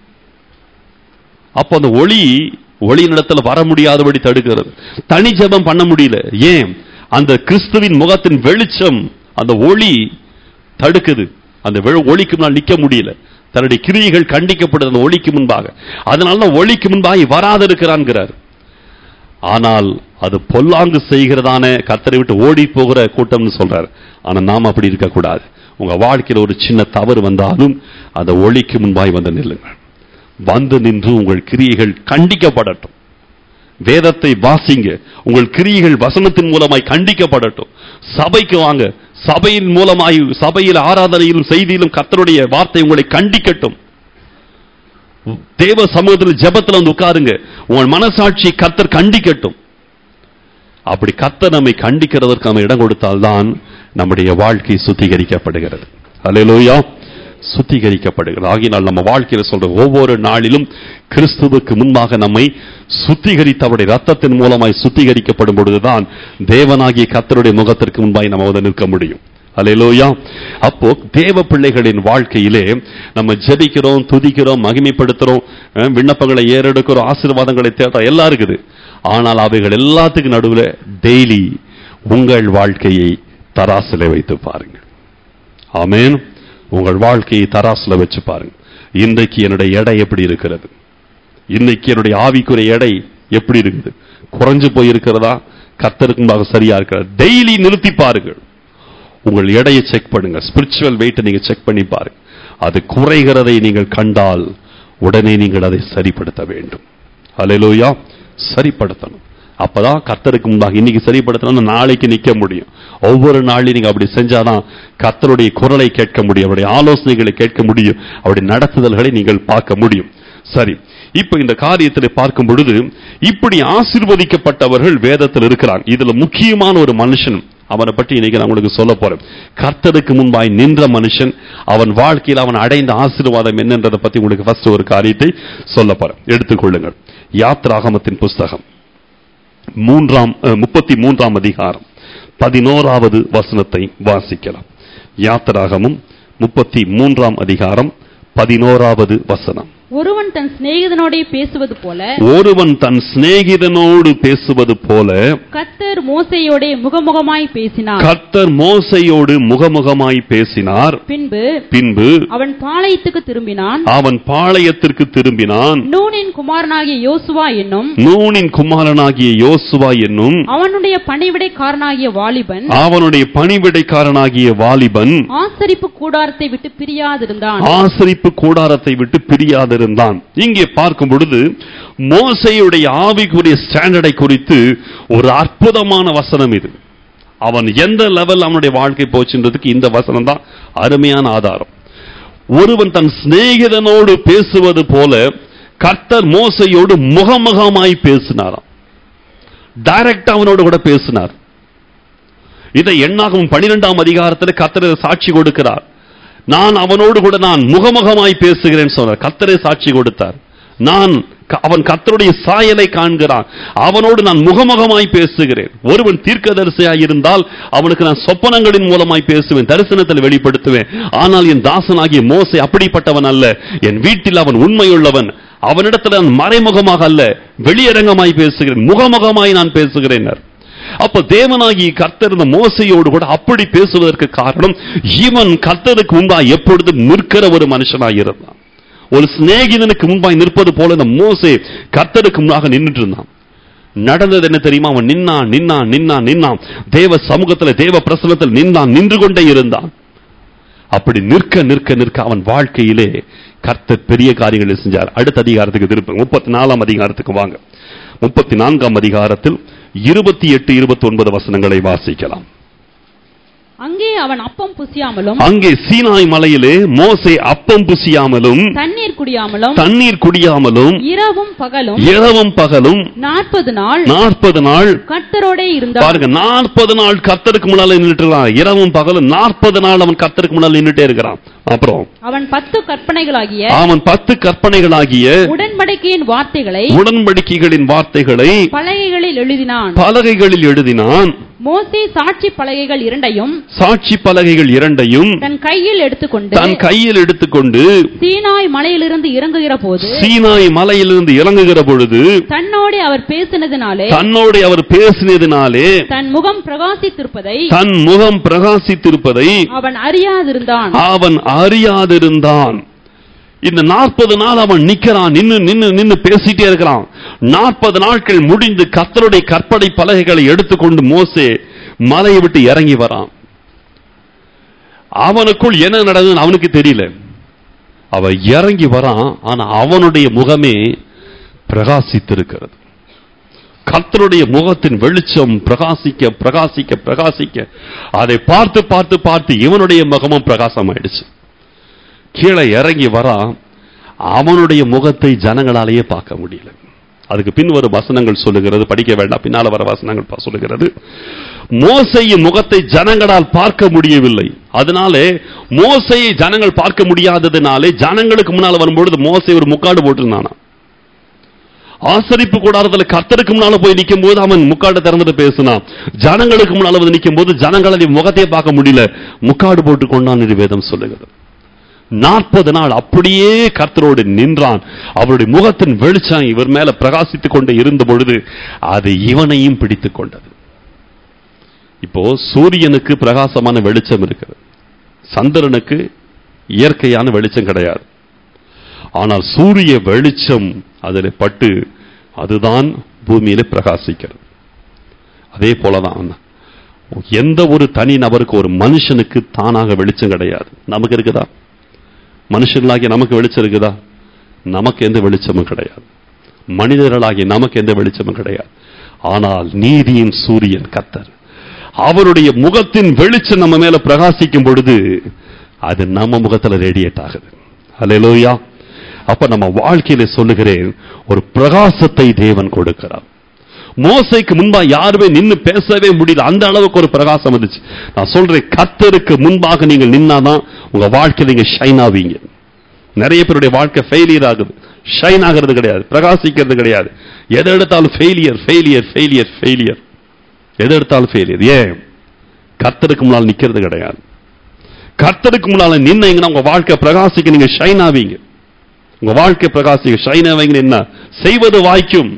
அப்போ அந்த ஒளி ஒளியினிடத்தில் வர முடியாதபடி தடுக்கிறது தனி ஜெபம் பண்ண முடியல ஏன் அந்த கிறிஸ்துவின் முகத்தின் வெளிச்சம் அந்த ஒளி தடுக்குது அந்த வெ- ஒளிக்கு முன்னால் நிக்க முடியல தன்னுடைய கிரியைகள் கண்டிக்கப்படுது அந்த ஒளிக்கு முன்பாக அதனால தான் ஒளிக்கு முன்பாக வராதிருக்கிறான்கிறார் ஆனால் அது பொல்லாங்கு செய்கிறதான கத்தரை விட்டு ஓடி போகிற கூட்டம்னு சொல்றாரு ஆனா நாம் அப்படி இருக்கக்கூடாது உங்க வாழ்க்கையில ஒரு சின்ன தவறு வந்தாலும் அந்த ஒளிக்கு முன்பாய் வந்து நில்லுங்கள் வந்து நின்று உங்கள் கிரியைகள் கண்டிக்கப்படட்டும் வேதத்தை வாசிங்க உங்கள் கிரியைகள் வசனத்தின் மூலமாய் கண்டிக்கப்படட்டும் சபைக்கு வாங்க சபையின் மூலமாய் சபையில் ஆராதனையிலும் செய்தியிலும் கர்த்தருடைய வார்த்தை உங்களை கண்டிக்கட்டும் தேவ சமூகத்தில் ஜெபத்துல வந்து உட்காருங்க உங்கள் மனசாட்சி கர்த்தர் கண்டிக்கட்டும் அப்படி கர்த்தர் நம்மை கண்டிக்கிறதற்கு நம்ம இடம் கொடுத்தால்தான் நம்முடைய வாழ்க்கை சுத்திகரிக்கப்படுகிறது அல்லேலூயா சுத்திகரிக்கப்படுகிறது ஆகினால் நம்ம வாழ்க்கையில சொல்ற ஒவ்வொரு நாளிலும் கிறிஸ்துவுக்கு முன்பாக நம்மை சுத்திகரித்து அவருடைய ரத்தத்தின் மூலமாய் சுத்திகரிக்கப்படும் பொழுதுதான் தேவனாகிய கர்த்தருடைய முகத்திற்கு முன்பாய் நம்ம வந்து நிற்க முடியும் அல்லேலூயா அப்போ தேவ பிள்ளைகளின் வாழ்க்கையிலே நம்ம ஜெபிக்கிறோம் துதிக்கிறோம் மகிமைப்படுத்துறோம் அஹ், விண்ணப்பங்களை ஏறெடுக்கிறோம் ஆசீர்வாதங்களை தேடுறோம் எல்லாம் இருக்குது ஆனால் அவைகள் எல்லாத்துக்கும் நடுவில் டெய்லி உங்கள் வாழ்க்கையை தராசில வைத்து பாருங்க ஆமென் உங்கள் வாழ்க்கையை தராசுல வச்சு பாருங்க இன்றைக்கு என்னுடைய எடை எப்படி இருக்கிறது இன்னைக்கு என்னுடைய ஆவிக்குரிய எடை எப்படி இருக்குது குறைஞ்சு போயிருக்கிறதா கர்த்தருக்கு முன்பாக சரியா இருக்கிறதா டெய்லி நிறுத்தி பாருங்கள் உங்கள் எடையை செக் பண்ணுங்க ஸ்பிரிச்சுவல் வெயிட்டை நீங்க செக் பண்ணி பாருங்க அது குறைகிறதை நீங்கள் கண்டால் உடனே நீங்கள் அதை சரிப்படுத்த வேண்டும் அல்லேலூயா சரிப்படுத்தணும் அப்பதான் கர்த்தருக்கு முன்பாக இன்னைக்கு சரிப்படுத்தணும் நாளைக்கு நிக்க முடியும் ஒவ்வொரு நாளையும் நீங்க அப்படி செஞ்சாதான் கர்த்தருடைய குரலை கேட்க முடியும் அவருடைய ஆலோசனைகளை கேட்க முடியும் அவருடைய நடத்துதல்களை நீங்கள் பார்க்க முடியும் சரி இப்ப இந்த காரியத்தில் பார்க்கும் பொழுது இப்படி ஆசீர்வதிக்கப்பட்டவர்கள் வேதத்தில் இருக்கிறாங்க இதுல முக்கியமான ஒரு மனுஷன் அவனை பற்றி இன்னைக்கு நான் உங்களுக்கு சொல்ல போறேன் கர்த்தருக்கு முன்பாய் நின்ற மனுஷன் அவன் வாழ்க்கையில் அவன் அடைந்த ஆசீர்வாதம் என்னன்றதை பத்தி உங்களுக்கு ஃபர்ஸ்ட் ஒரு காரியத்தை சொல்ல போறேன் எடுத்துக்கொள்ளுங்கள் யாத்ராகமத்தின் புஸ்தகம் மூன்றாம் அஹ், முப்பத்தி மூன்றாம் அதிகாரம் பதினோராவது வசனத்தை வாசிக்கலாம் யாத்திராகமும் முப்பத்தி மூன்றாம் அதிகாரம் பதினோராவது வசனம் ஒருவன் தன் சிநேகிதனோடே பேசுவது போல ஒருவன் தன் சிநேகிதனோடு பேசுவது போல கத்தர் மோசையோடே முகமுகமாய் பேசினார் கர்த்தர் மோசையோடு முகமுகமாய் பேசினார் பின்பு பின்பு அவன் பாளையத்துக்கு திரும்பினான் அவன் பாளையத்திற்கு திரும்பினான் நூனின் குமாரனாகிய யோசுவா என்னும் நூனின் குமாரனாகிய யோசுவா என்னும் அவனுடைய பணிவிடைக்காரனாகிய வாலிபன் அவனுடைய பணிவிடைக்காரனாகிய வாலிபன் ஆசரிப்பு கூடாரத்தை விட்டு பிரியாதிருந்தான் ஆசரிப்பு கூடாரத்தை விட்டு பிரியாதிருந்தான் இங்கே பார்க்கும் பொழுது மோசையுடைய ஆவிக்குரிய ஸ்டாண்டர்டை குறித்து ஒரு அற்புதமான வசனம் இது அவன் எந்த லெவல் அவனுடைய வாழ்க்கை போச்சுன்றதுக்கு இந்த வசனம் தான் அருமையான ஆதாரம் ஒருவன் தன் சிநேகிதனோடு பேசுவது போல கர்த்தர் மோசையோடு முகமுகமாய் பேசினாராம் டைரக்டா அவனோடு கூட பேசினார் இதை எண்ணாகவும் பனிரெண்டாம் அதிகாரத்தில் கர்த்தர் சாட்சி கொடுக்கிறார் நான் அவனோடு கூட நான் முகமுகமாய் பேசுகிறேன் சொன்னார் கர்த்தரே சாட்சி கொடுத்தார் நான் க- அவன் கர்த்தருடைய சாயலை காண்கிறான் அவனோடு நான் முகமுகமாய் பேசுகிறேன் ஒருவன் தீர்க்கதரிசியாய் இருந்தால் அவனுக்கு நான் சொப்பனங்களின் மூலமாய் பேசுவேன் தரிசனத்தில் வெளிப்படுத்துவேன் ஆனால் என் தாசனாகிய மோசை அப்படிப்பட்டவன் அல்ல என் வீட்டில் அவன் உண்மையுள்ளவன் அவனிடத்தில் நான் மறைமுகமாக அல்ல வெளியரங்கமாய் பேசுகிறேன் முகமுகமாய் நான் பேசுகிறேன் அப்ப தேவனாகி கர்த்தர் இந்த மோசையோடு கூட அப்படி பேசுவதற்கு காரணம் இவன் கர்த்தருக்கு முன்பாய் எப்பொழுதும் நிற்கிற ஒரு மனுஷனாய் இருந்தான் ஒரு சிநேகிதனுக்கு முன்பாய் நிற்பது போல இந்த மோசே கர்த்தருக்கு முன்பாக நின்றுட்டு இருந்தான் நடந்தது என்ன தெரியுமா அவன் நின்னான் நின்னான் நின்னான் நின்னான் தேவ சமூகத்துல தேவ பிரசனத்தில் நின்றான் நின்று கொண்டே இருந்தான் அப்படி நிற்க நிற்க நிற்க அவன் வாழ்க்கையிலே கர்த்தர் பெரிய காரியங்களை செஞ்சார் அடுத்த அதிகாரத்துக்கு திருப்ப முப்பத்தி நாலாம் அதிகாரத்துக்கு வாங்க முப்பத்தி நான்காம் அதிகாரத்தில் இருபத்தி எட்டு இருபத்தி ஒன்பது வசனங்களை வாசிக்கலாம் அங்கே அவன் அப்பம் புசியாமலும் அங்கே சீனாய் மலையிலே மோசே அப்பம் புசியாமலும் தண்ணீர் குடியாமலும் தண்ணீர் குடியாமலும் இரவும் பகலும் இரவும் பகலும் நாற்பது நாள் நாற்பது நாள் கர்த்தரோடே இருந்தான் பாருங்க நாற்பது நாள் கர்த்தருக்கு முன்னால நின்றுட்டு இருக்கான் இரவும் பகலும் நாற்பது நாள் அவன் கர்த்தருக்கு முன்னால நின்றுட்டே இருக்கிறான் அப்புறம் அவன் பத்து கற்பனைகளாகிய அவன் பத்து கற்பனைகளாகிய உடன்படிக்கையின் வார்த்தைகளை உடன்படிக்கைகளின் வார்த்தைகளை பலகைகளில் எழுதினான் பலகைகளில் எழுதினான் மோசே சாட்சி பலகைகள் இரண்டையும் சாட்சி பலகைகள் இரண்டையும் தன் கையில் எடுத்துக்கொண்டு தன் கையில் எடுத்துக்கொண்டு சீனாய் மலையிலிருந்து இறங்குகிற போது சீனாய் மலையிலிருந்து இறங்குகிற பொழுது தன்னோடே அவர் பேசினதினாலே தன்னோடு அவர் பேசினதினாலே தன் முகம் பிரகாசித்திருப்பதை தன் முகம் பிரகாசித்திருப்பதை அவன் அறியாதிருந்தான் அவன் அறியாதிருந்தான் இந்த நாற்பது நாள் அவன் நிக்கிறான் நின்னு நின்னு நின்னு பேசிட்டே இருக்கிறான் நாற்பது நாட்கள் முடிந்து கர்த்தருடைய கற்பனை பலகைகளை எடுத்துக்கொண்டு மோசே மலையை விட்டு இறங்கி வரான் அவனுக்குள் என்ன நடந்ததுன்னு அவனுக்கு தெரியல அவன் இறங்கி வரான் ஆனா அவனுடைய முகமே பிரகாசித்திருக்கிறது கர்த்தருடைய முகத்தின் வெளிச்சம் பிரகாசிக்க பிரகாசிக்க பிரகாசிக்க அதை பார்த்து பார்த்து பார்த்து இவனுடைய முகமும் பிரகாசமாயிடுச்சு கீழே இறங்கி வரான் அவனுடைய முகத்தை ஜனங்களாலேயே பார்க்க முடியல அதுக்கு பின் வரும் வசனங்கள் சொல்லுகிறது படிக்க வேண்டாம் பின்னால வர வசனங்கள் பா- சொல்லுகிறது மோசையின் முகத்தை ஜனங்களால் பார்க்க முடியவில்லை அதனாலே மோசையை ஜனங்கள் பார்க்க முடியாததுனாலே ஜனங்களுக்கு முன்னால வரும்பொழுது மோசை ஒரு முக்காடு போட்டிருந்தானா ஆசரிப்பு கூடாரத்துல கர்த்தருக்கு முன்னால போய் நிக்கும் போது அவன் முக்காடு திறந்துட்டு பேசினான் ஜனங்களுக்கு முன்னால வந்து நிக்கும் போது ஜனங்களால் இவன் முகத்தையே பார்க்க முடியல முக்காடு போட்டு கொண்டான் என்று வேதம் சொல்லுகிறது நாற்பது நாள் அப்படியே கர்த்தரோடு நின்றான் அவருடைய முகத்தின் வெளிச்சம் இவர் மேல பிரகாசித்துக் கொண்டு இருந்த பொழுது அது இவனையும் பிடித்துக் கொண்டது இப்போ சூரியனுக்கு பிரகாசமான வெளிச்சம் இருக்கிறது சந்திரனுக்கு இயற்கையான வெளிச்சம் கிடையாது ஆனால் சூரிய வெளிச்சம் அதில் பட்டு அதுதான் பூமியில பிரகாசிக்கிறது அதே போலதான் எந்த ஒரு தனி நபருக்கு ஒரு மனுஷனுக்கு தானாக வெளிச்சம் கிடையாது நமக்கு இருக்குதா மனுஷர்களாகிய நமக்கு வெளிச்சம் இருக்குதா நமக்கு எந்த வெளிச்சமும் கிடையாது மனிதர்களாகிய நமக்கு எந்த வெளிச்சமும் கிடையாது ஆனால் நீதியின் சூரியன் கத்தர் அவருடைய முகத்தின் வெளிச்சம் நம்ம மேல பிரகாசிக்கும் பொழுது அது நம்ம முகத்துல ரேடியேட் ஆகுது அல்லேலூயா அப்ப நம்ம வாழ்க்கையில சொல்லுகிறேன் ஒரு பிரகாசத்தை தேவன் கொடுக்கிறார் மோசைக்கு முன்பா யாருமே நின்னு பேசவே முடியல அந்த அளவுக்கு ஒரு பிரகாசம் வந்துச்சு நான் சொல்றேன் கர்த்தருக்கு முன்பாக நீங்கள் நின்னாதான் உங்க வாழ்க்கையில நீங்க ஷைன் ஆவீங்க நிறைய பேருடைய வாழ்க்கை ஃபெயிலியர் ஆகுது ஷைன் ஆகிறது கிடையாது பிரகாசிக்கிறது கிடையாது எதை எடுத்தாலும் ஃபெயிலியர் ஃபெயிலியர் ஃபெயிலியர் ஃபெயிலியர் எதை எடுத்தாலும் ஃபெயிலியர் ஏன் கர்த்தருக்கு முன்னால் நிக்கிறது கிடையாது கர்த்தருக்கு முன்னால நின்னீங்கன்னா உங்க வாழ்க்கை பிரகாசிக்க நீங்க ஷைன் ஆவீங்க உங்க வாழ்க்கை பிரகாசிக்க ஷைன் ஆவீங்கன்னு என்ன செய்வது வாய்க்கும்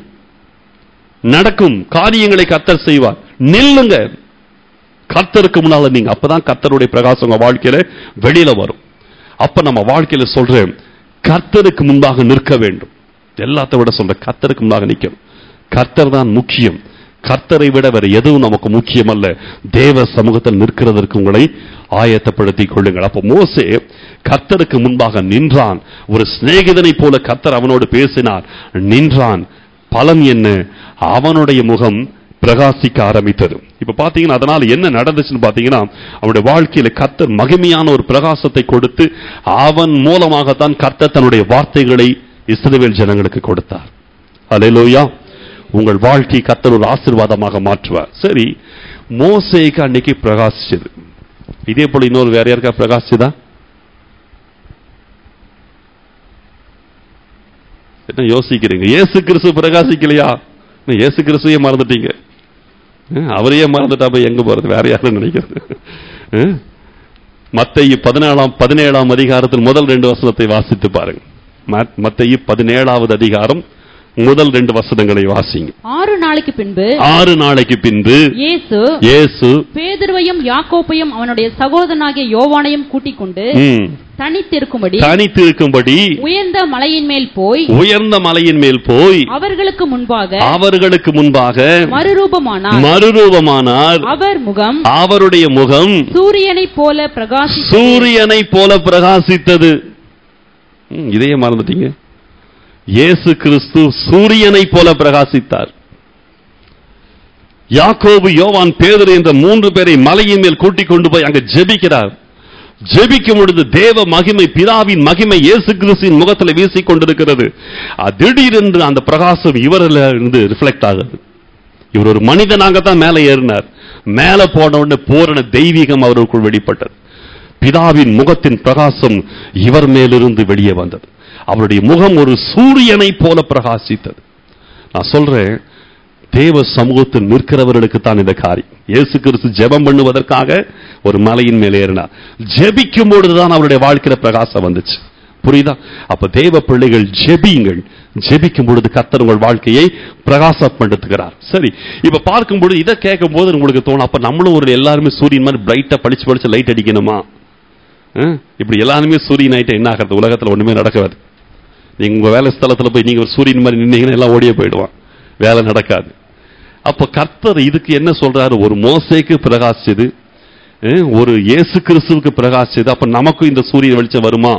நடக்கும் காரியங்களை கர்த்தர் செய்வார் நில்லுங்க கர்த்தருக்கு முன்னால நீங்க அப்பதான் கர்த்தருடைய பிரகாசம் உங்க வாழ்க்கையில வெளியில வரும் அப்ப நம்ம வாழ்க்கையில சொல்றேன் கர்த்தருக்கு முன்பாக நிற்க வேண்டும் எல்லாத்தை விட சொல்றேன் கர்த்தருக்கு முன்பாக நிற்கணும் கர்த்தர் தான் முக்கியம் கர்த்தரை விட வேற எதுவும் நமக்கு முக்கியம் அல்ல தேவ சமூகத்தில் நிற்கிறதற்கு உங்களை ஆயத்தப்படுத்திக் கொள்ளுங்கள் அப்ப மோசே கர்த்தருக்கு முன்பாக நின்றான் ஒரு சிநேகிதனை போல கர்த்தர் அவனோடு பேசினார் நின்றான் பலன் என்ன அவனுடைய முகம் பிரகாசிக்க ஆரம்பித்தது இப்ப பாத்தீங்கன்னா அதனால என்ன நடந்துச்சுன்னு பாத்தீங்கன்னா அவனுடைய வாழ்க்கையில கர்த்தர் மகிமையான ஒரு பிரகாசத்தை கொடுத்து அவன் மூலமாகத்தான் கர்த்தர் தன்னுடைய வார்த்தைகளை இஸ்ரவேல் ஜனங்களுக்கு கொடுத்தார் அல்லேலூயா உங்கள் வாழ்க்கை கர்த்தர் ஒரு ஆசீர்வாதமாக மாற்றுவார் சரி மோசேக்கு அன்னைக்கு பிரகாசிச்சது இதே போல இன்னொரு வேற யாருக்கா பிரகாசிச்சதா என்ன யோசிக்கிறீங்க இயேசு கிறிஸ்து பிரகாசிக்கலையா என்ன இயேசு கிறிஸ்துவையே மறந்துட்டீங்க அஹ், அவரையே மறந்துட்டா போய் எங்க போறது வேற யாரும் நினைக்கிறது அஹ்? மத்தேயு பதினேழாம் பதினேழாம் அதிகாரத்தில் முதல் ரெண்டு வசனத்தை வாசித்து பாருங்க மத்- மத்தேயு பதினேழாவது அதிகாரம் முதல் ரெண்டு வசனங்களை வாசிங்க ஆறு நாளைக்கு பின்பு ஆறு நாளைக்கு பின்பு இயேசு இயேசு பேதுருவையும் யாக்கோப்பையும் அவனுடைய சகோதரனாகிய யோவானையும் கூட்டிக் கொண்டு ம், தனித்திருக்கும்படி தனித்து இருக்கும்படி உயர்ந்த மலையின் மேல் போய் உயர்ந்த மலையின் மேல் போய் அவர்களுக்கு முன்பாக அவர்களுக்கு முன்பாக மறுரூபமானார் மறுரூபமானார் அவர் முகம் அவருடைய முகம் சூரியனைப் போல பிரகாசி சூரியனை போல பிரகாசித்தது ம், இதையே மறந்துட்டீங்க இயேசு கிறிஸ்து சூரியனை போல பிரகாசித்தார் யாக்கோபு யோவான் பேதர் என்ற மூன்று பேரை மலையின் மேல் கூட்டிக் கொண்டு போய் அங்க ஜெபிக்கிறார் ஜெபிக்கும் பொழுது தேவ மகிமை பிதாவின் மகிமை இயேசு கிறிஸ்துவின் முகத்தில் வீசிக் கொண்டிருக்கிறது அது திடீரென்று அந்த பிரகாசம் இவரில் இருந்து ரிஃப்ளெக்ட் ஆகுது இவர் ஒரு மனிதனாகத்தான் மேலே ஏறினார் மேலே போன உடனே பூரண தெய்வீகம் அவருக்குள் வெளிப்பட்டது பிதாவின் முகத்தின் பிரகாசம் இவர் மேலிருந்து வெளியே வந்தது அவருடைய முகம் ஒரு சூரியனை போல பிரகாசித்தது நான் சொல்றேன் தேவ சமூகத்தில் நிற்கிறவர்களுக்கு தான் இந்த காரியம் இயேசு கிறிஸ்து ஜெபம் பண்ணுவதற்காக ஒரு மலையின் மேலே ஏறினார் ஜெபிக்கும் பொழுதுதான் அவருடைய வாழ்க்கையில பிரகாசம் வந்துச்சு புரியுதா அப்ப தேவ பிள்ளைகள் ஜெபியுங்கள் ஜெபிக்கும் பொழுது கர்த்தர் உங்கள் வாழ்க்கையை பிரகாசப்படுத்துகிறார் சரி இப்ப பார்க்கும்போது இதை கேட்கும் போது உங்களுக்கு தோணும் அப்ப நம்மளும் ஒரு எல்லாருமே சூரியன் மாதிரி பிரைட்டா படிச்சு படிச்சு லைட் அடிக்கணுமா அஹ், இப்படி எல்லாருமே சூரியன் ஆயிட்டு என்ன ஆகிறது உலகத்துல ஒண்ணுமே நடக்காது நீங்க உங்க வேலை ஸ்தலத்துல போய் நீங்க ஒரு சூரியன் மாதிரி நின்னீங்கன்னா எல்லாம் ஓடியே போயிடுவான் வேலை நடக்காது அப்ப கர்த்தர் இதுக்கு என்ன சொல்றாரு ஒரு மோசேக்கு பிரகாசிச்சது அஹ், ஒரு இயேசு கிறிஸ்துவுக்கு பிரகாசிச்சது அப்ப நமக்கும் இந்த சூரிய வெளிச்சம் வருமா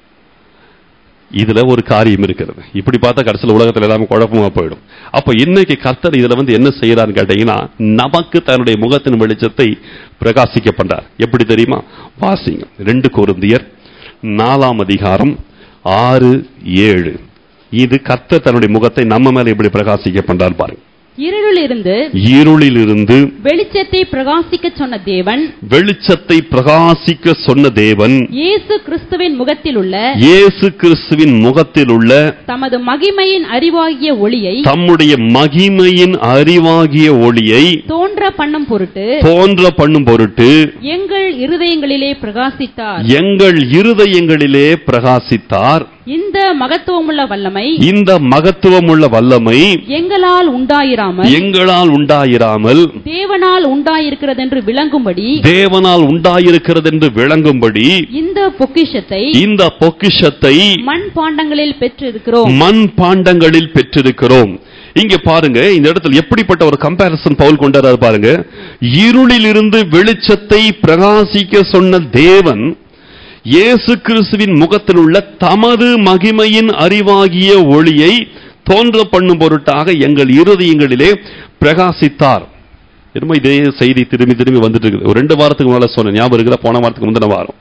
இதுல ஒரு காரியம் இருக்கிறது இப்படி பார்த்தா கடைசியில் உலகத்துல எல்லாமே குழப்பமா போயிடும் அப்ப இன்னைக்கு கர்த்தர் இதுல வந்து என்ன செய்யறான்னு கேட்டீங்கன்னா நமக்கு தன்னுடைய முகத்தின் வெளிச்சத்தை பிரகாசிக்க பண்றார் எப்படி தெரியுமா வாசிங்க ரெண்டு கொருந்தியர் நாலாம் அதிகாரம் ஆறு ஏழு இது கர்த்தர் தன்னுடைய முகத்தை நம்ம மேல எப்படி பிரகாசிக்க பண்றார் பாருங்க இருளிலிருந்து இருளிலிருந்து வெளிச்சத்தை பிரகாசிக்க சொன்ன தேவன் வெளிச்சத்தை பிரகாசிக்க சொன்ன தேவன் இயேசு கிறிஸ்துவின் முகத்தில் உள்ள இயேசு கிறிஸ்துவின் முகத்தில் உள்ள தமது மகிமையின் அறிவாகிய ஒளியை தம்முடைய மகிமையின் அறிவாகிய ஒளியை தோன்ற பண்ணும் பொருட்டு தோன்ற பண்ணும் பொருட்டு எங்கள் இருதயங்களிலே பிரகாசித்தார் எங்கள் இருதயங்களிலே பிரகாசித்தார் இந்த மகத்துவமுள்ள வல்லமை இந்த மகத்துவமுள்ள வல்லமை எங்களால் உண்டாயிராமல் எங்களால் உண்டாயிராமல் தேவனால் உண்டாயிருக்கிறதென்று விளங்கும்படி தேவனால் உண்டாயிருக்கிறது என்று விளங்கும்படி இந்த பொக்கிஷத்தை இந்த பொக்கிஷத்தை மண் பாண்டங்களில் பெற்றிருக்கிறோம் மண் பாண்டங்களில் பெற்றிருக்கிறோம் இங்க பாருங்க இந்த இடத்துல எப்படிப்பட்ட ஒரு கம்பாரிசன் பவுல் கொண்டாரு பாருங்க இருளிலிருந்து வெளிச்சத்தை பிரகாசிக்க சொன்ன தேவன் இயேசு கிறிஸ்துவின் முகத்தில் உள்ள தமது மகிமையின் அறிவாகிய ஒளியை தோன்ற பண்ணும் பொருட்டாக எங்கள் இருதயங்களிலே பிரகாசித்தார் திரும்ப இதே செய்தி திரும்பி திரும்பி வந்துட்டு இருக்குது ஒரு ரெண்டு வாரத்துக்கு மேல சொன்ன ஞாபகம் இருக்கிற போன வாரத்துக்கு முந்தின வாரம்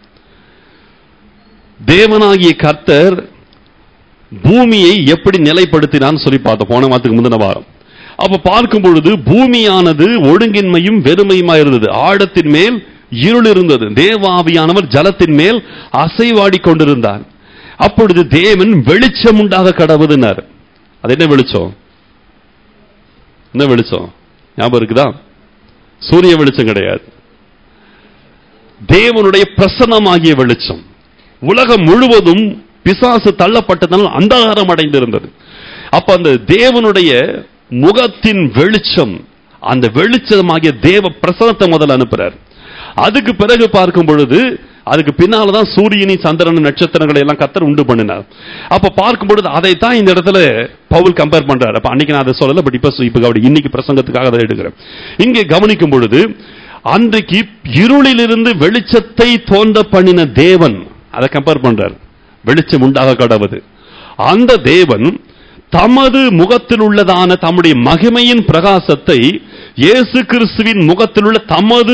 தேவனாகிய கர்த்தர் பூமியை எப்படி நிலைப்படுத்தினான்னு சொல்லி பார்த்தோம் போன வாரத்துக்கு முந்தின வாரம் அப்ப பார்க்கும் பொழுது பூமியானது ஒழுங்கின்மையும் வெறுமையுமா இருந்தது ஆழத்தின் மேல் இருள் இருந்தது தேவாவியானவர் ஜலத்தின் மேல் அசைவாடி கொண்டிருந்தார் அப்பொழுது தேவன் வெளிச்சம் உண்டாக கடவுதுனார் அது என்ன வெளிச்சம் என்ன வெளிச்சம் ஞாபகம் இருக்குதா சூரிய வெளிச்சம் கிடையாது தேவனுடைய பிரசன்னமாகிய வெளிச்சம் உலகம் முழுவதும் பிசாசு தள்ளப்பட்டதனால் அந்தகாரம் அடைந்திருந்தது அப்ப அந்த தேவனுடைய முகத்தின் வெளிச்சம் அந்த வெளிச்சமாகிய தேவ பிரசனத்தை முதல்ல அனுப்புறார் அதுக்கு பிறகு பார்க்கும் பொழுது அதுக்கு பின்னாலதான் சூரியனி சந்திரன் நட்சத்திரங்களை எல்லாம் கத்தர் உண்டு பண்ணினார் அப்ப பார்க்கும் பொழுது அதைத்தான் இந்த இடத்துல பவுல் கம்பேர் பண்றாரு அப்ப அன்னைக்கு நான் அதை சொல்லல பட் இப்ப இப்ப அப்படி இன்னைக்கு பிரசங்கத்துக்காக அதை எடுக்கிறேன் இங்கே கவனிக்கும் பொழுது அன்றைக்கு இருளிலிருந்து வெளிச்சத்தை தோன்ற பண்ணின தேவன் அதை கம்பேர் பண்றார் வெளிச்சம் உண்டாக கடவுது அந்த தேவன் தமது முகத்தில் உள்ளதான தம்முடைய மகிமையின் பிரகாசத்தை இயேசு கிறிஸ்துவின் முகத்தில் உள்ள தமது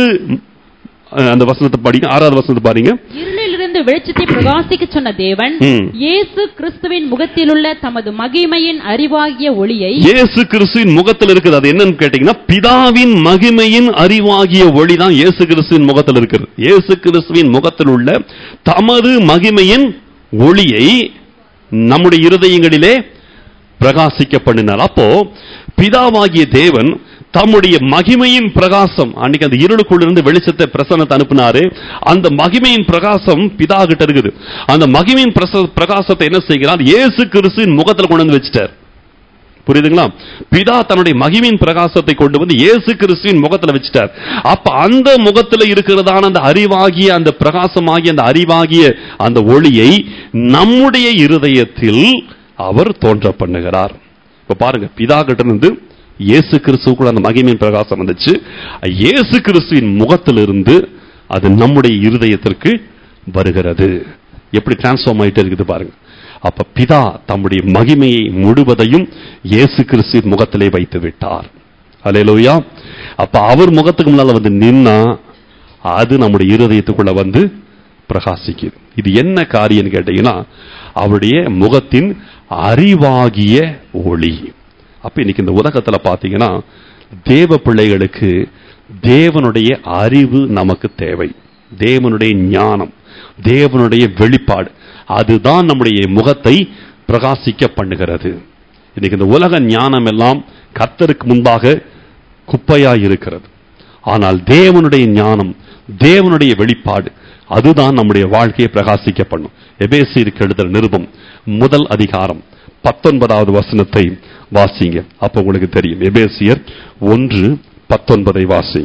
அஹ், அந்த வசனத்தை படிங்க ஆறாவது வசனத்தை பாருங்க இருளிலிருந்து வெளிச்சத்தை பிரகாசிக்க சொன்ன தேவன் ம். இயேசு கிறிஸ்துவின் முகத்திலுள்ள தமது மகிமையின் அறிவாகிய ஒளியை இயேசு கிறிஸ்துவின் முகத்தில் இருக்குது அது என்னன்னு கேட்டீங்கன்னா பிதாவின் மகிமையின் அறிவாகிய ஒளி தான் இயேசு கிறிஸ்துவின் முகத்தில் இருக்கிறது இயேசு கிறிஸ்துவின் முகத்தில் உள்ள தமது மகிமையின் ஒளியை நம்முடைய இருதயங்களிலே பிரகாசிக்க பண்ணினார் அப்போ பிதாவாகிய தேவன் தம்முடைய மகிமையின் பிரகாசம் அன்னைக்கு அந்த இருளுக்குள்ளிருந்து வெளிச்சத்தை பிரசனத்தை அனுப்பினாரு அந்த மகிமையின் பிரகாசம் பிதா கிட்ட இருக்குது அந்த மகிமையின் பிரச- பிரகாசத்தை என்ன செய்கிறார் இயேசு கிறிஸ்துவின் முகத்துல கொண்டு வந்து வச்சிட்டார் புரியுதுங்களா பிதா தன்னுடைய மகிமையின் பிரகாசத்தை கொண்டு வந்து இயேசு கிறிஸ்துவின் முகத்துல வச்சிட்டார் அப்ப அந்த முகத்துல இருக்கிறதான அந்த அறிவாகிய அந்த பிரகாசமாகிய அந்த அறிவாகிய அந்த ஒளியை நம்முடைய இருதயத்தில் அவர் தோன்ற பண்ணுகிறார் இப்ப பாருங்க பிதா கிட்ட இருந்து இயேசு கிறிஸ்துக்குள்ள அந்த மகிமையின் பிரகாசம் வந்துச்சு இயேசு கிறிஸ்துவின் முகத்திலிருந்து அது நம்முடைய இருதயத்திற்கு வருகிறது எப்படி டிரான்ஸ்ஃபார்ம் ஆயிட்டே இருக்குது பாருங்க அப்ப பிதா தம்முடைய மகிமையை முழுவதையும் இயேசு கிறிஸ்துவின் முகத்திலே வைத்து விட்டார் அல்லேலூயா அப்ப அவர் முகத்துக்கு முன்னால வந்து நின்னா அது நம்முடைய இருதயத்துக்குள்ள வந்து பிரகாசிக்குது இது என்ன காரியம்னு கேட்டீங்கன்னா அவருடைய முகத்தின் அறிவாகிய ஒளி அப்ப இன்னைக்கு இந்த உலகத்துல பாத்தீங்கன்னா தேவ பிள்ளைகளுக்கு தேவனுடைய அறிவு நமக்கு தேவை தேவனுடைய ஞானம் தேவனுடைய வெளிப்பாடு அதுதான் நம்முடைய முகத்தை பிரகாசிக்க பண்ணுகிறது இன்னைக்கு இந்த உலக ஞானம் எல்லாம் கர்த்தருக்கு முன்பாக குப்பையா இருக்கிறது ஆனால் தேவனுடைய ஞானம் தேவனுடைய வெளிப்பாடு அதுதான் நம்முடைய வாழ்க்கையை பிரகாசிக்க பண்ணும் எபேசியருக்கு எழுதுற நிருபம் முதல் அதிகாரம் பத்தொன்பதாவது வசனத்தை வாசிங்க அப்ப உங்களுக்கு தெரியும் எபேசியர் ஒன்று பத்தொன்பதை வாசிங்க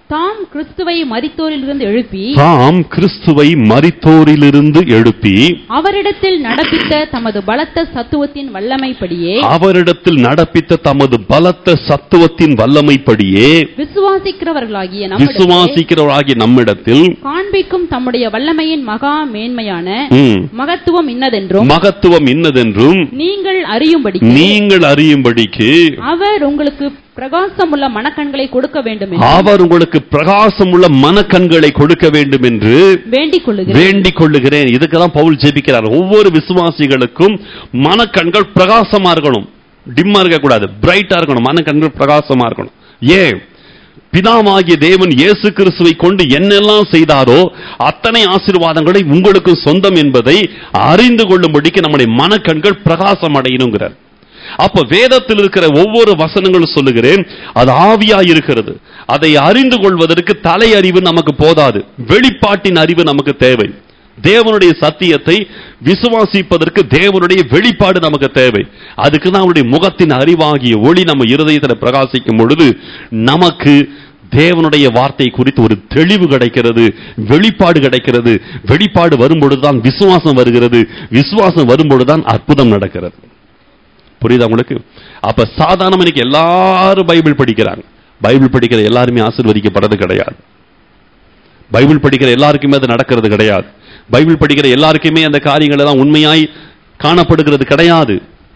தாம் கிறிஸ்துவை மரித்தோரிலிருந்து எழுப்பி தாம் கிறிஸ்துவை மரித்தோரிலிருந்து எழுப்பி அவரிடத்தில் நடப்பித்த தமது பலத்த சத்துவத்தின் வல்லமைப்படியே அவரிடத்தில் நடப்பித்த தமது பலத்த சத்துவத்தின் வல்லமைப்படியே விசுவாசிக்கிறவர்களாகிய நம்மிடத்திலே விசுவாசிக்கிறவராகிய நம்மிடத்தில் காண்பிக்கும் தம்முடைய வல்லமையின் மகா மேன்மையான ம், மகத்துவம் இன்னதென்றும் மகத்துவம் இன்னதென்றும் நீங்கள் அறியும்படி நீங்கள் அறியும்படிக்கு அவர் உங்களுக்கு பிரகாசமுள்ள மனக்கண்களை கொடுக்க வேண்டும் என்று அவர் உங்களுக்கு பிரகாசமுள்ள மனக்கண்களை கொடுக்க வேண்டும் என்று வேண்டிக் கொள்ளுகிறேன் வேண்டிக் கொள்ளுகிறேன் இதுக்குதான் பவுல் ஜெபிக்கிறார் ஒவ்வொரு விசுவாசிகளுக்கும் மனக்கண்கள் பிரகாசமா இருக்கணும் டிம்மா இருக்க கூடாது பிரைட்டா இருக்கணும் மனக்கண்கள் பிரகாசமா இருக்கணும் ஏன் பிதாவாகிய தேவன் இயேசு கிறிஸ்துவை கொண்டு என்னெல்லாம் செய்தாரோ அத்தனை ஆசீர்வாதங்களை உங்களுக்கு சொந்தம் என்பதை அறிந்து கொள்ளும்படிக்கு நம்முடைய மனக்கண்கள் பிரகாசம் அடையணுங்கிறார் அப்ப வேதத்தில் இருக்கிற ஒவ்வொரு வசனங்களும் சொல்லுகிறேன் அது ஆவியா இருக்கிறது அதை அறிந்து கொள்வதற்கு தலை அறிவு நமக்கு போதாது வெளிப்பாட்டின் அறிவு நமக்கு தேவை தேவனுடைய சத்தியத்தை விசுவாசிப்பதற்கு தேவனுடைய வெளிப்பாடு நமக்கு தேவை அதுக்கு தான் அவருடைய முகத்தின் அறிவாகிய ஒளி நம்ம இருதயத்தில் பிரகாசிக்கும் பொழுது நமக்கு தேவனுடைய வார்த்தை குறித்து ஒரு தெளிவு கிடைக்கிறது வெளிப்பாடு கிடைக்கிறது வெளிப்பாடு வரும்பொழுதுதான் விசுவாசம் வருகிறது விசுவாசம் வரும்பொழுதுதான் அற்புதம் நடக்கிறது புரியுதா உங்களுக்கு அப்ப சாதாரண இன்னைக்கு எல்லாரும் பைபிள் படிக்கிறாங்க பைபிள் படிக்கிற எல்லாருமே ஆசீர்வதிக்கப்படுறது கிடையாது பைபிள் படிக்கிற எல்லாருக்குமே அது நடக்கிறது கிடையாது பைபிள் படிக்கிற எல்லாருக்குமே அந்த காரியங்கள் எல்லாம் உண்மையாய் காணப்படுகிறது கிடையாது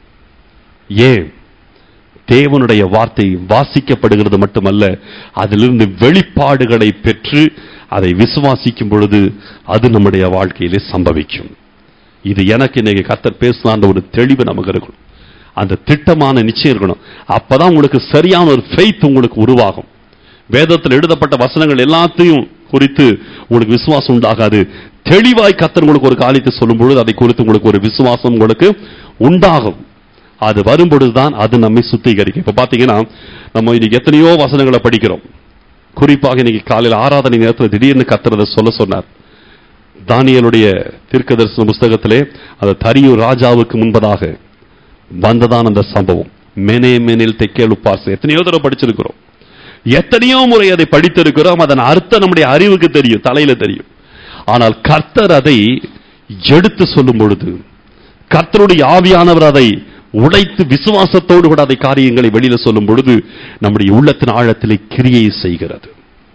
ஏன் தேவனுடைய வார்த்தை வாசிக்கப்படுகிறது மட்டுமல்ல அதிலிருந்து வெளிப்பாடுகளை பெற்று அதை விசுவாசிக்கும் பொழுது அது நம்முடைய வாழ்க்கையிலே சம்பவிக்கும் இது எனக்கு இன்னைக்கு கத்தர் பேசின ஒரு தெளிவு நமக்கு இருக்கணும் அந்த திட்டமான நிச்சயம் இருக்கணும் அப்பதான் உங்களுக்கு சரியான ஒரு ஃபெய்த் உங்களுக்கு உருவாகும் வேதத்தில் எழுதப்பட்ட வசனங்கள் எல்லாத்தையும் குறித்து உங்களுக்கு விசுவாசம் உண்டாகாது தெளிவாய் கத்தர் உங்களுக்கு ஒரு காரியத்தை சொல்லும் பொழுது அதை குறித்து உங்களுக்கு ஒரு விசுவாசம் உங்களுக்கு உண்டாகும் அது வரும்பொழுதுதான் அது நம்மை சுத்திகரிக்கும் இப்ப பாத்தீங்கன்னா நம்ம இன்னைக்கு எத்தனையோ வசனங்களை படிக்கிறோம் குறிப்பாக இன்னைக்கு காலையில் ஆராதனை நேரத்தில் திடீர்னு கத்துறத சொல்ல சொன்னார் தானியலுடைய தீர்க்கதரிசன புஸ்தகத்திலே அந்த தரியூர் ராஜாவுக்கு முன்பதாக வந்ததான் அந்த சம்பவம் மெனே மெனில் தெக்கேலு பாஸ் எத்தனையோ தடவை படிச்சிருக்கிறோம் எத்தனையோ முறை அதை படித்திருக்கிறோம் அதன் அர்த்தம் நம்முடைய அறிவுக்கு தெரியும் தலையில தெரியும் ஆனால் கர்த்தர் அதை எடுத்து சொல்லும் பொழுது கர்த்தருடைய ஆவியானவர் அதை உடைத்து விசுவாசத்தோடு கூட அதை காரியங்களை வெளியில சொல்லும் பொழுது நம்முடைய உள்ளத்தின் ஆழத்திலே கிரியை செய்கிறது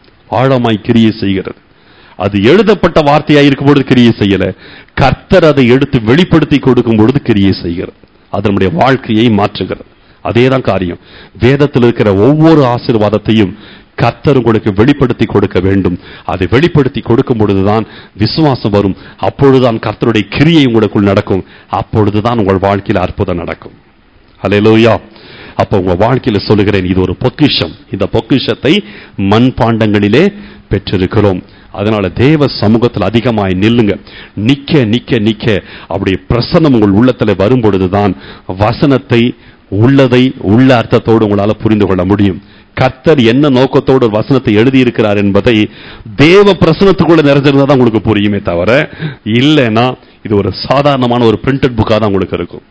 ஆழமாய் கிரியை செய்கிறது அது எழுதப்பட்ட வார்த்தையாய் இருக்கும் பொழுது கிரியை செய்யல கர்த்தர் அதை எடுத்து வெளிப்படுத்தி கொடுக்கும் பொழுது கிரியை செய்கிறது அது நம்முடைய வாழ்க்கையை மாற்றுகிறது அதேதான் காரியம் வேதத்தில் இருக்கிற ஒவ்வொரு ஆசீர்வாதத்தையும் கர்த்தர் உங்களுக்கு வெளிப்படுத்தி கொடுக்க வேண்டும் அதை வெளிப்படுத்தி கொடுக்கும் பொழுதுதான் விசுவாசம் வரும் அப்பொழுதுதான் கர்த்தருடைய கிரியை உங்களுக்குள் நடக்கும் அப்பொழுதுதான் உங்கள் வாழ்க்கையில் அற்புதம் நடக்கும் ஹalleluya அப்ப உங்க வாழ்க்கையில சொல்லுகிறேன் இது ஒரு பொக்கிஷம் இந்த பொக்கிஷத்தை மண்பாண்டங்களிலே பெற்றிருக்கிறோம் அதனால தேவ சமூகத்தில் அதிகமாய் நில்லுங்க நிக்க நிக்க நிக்க அப்படி பிரசன்னம் உங்கள் உள்ளத்துல வரும் பொழுதுதான் வசனத்தை உள்ளதை உள்ள அர்த்தத்தோடு உங்களால புரிந்து கொள்ள முடியும் கர்த்தர் என்ன நோக்கத்தோடு ஒரு வசனத்தை எழுதியிருக்கிறார் என்பதை தேவ பிரசனத்துக்குள்ள நிறைஞ்சிருந்தா தான் உங்களுக்கு புரியுமே தவிர இல்லைன்னா இது ஒரு சாதாரணமான ஒரு பிரிண்டட் புக்காக தான் உங்களுக்கு இருக்கும்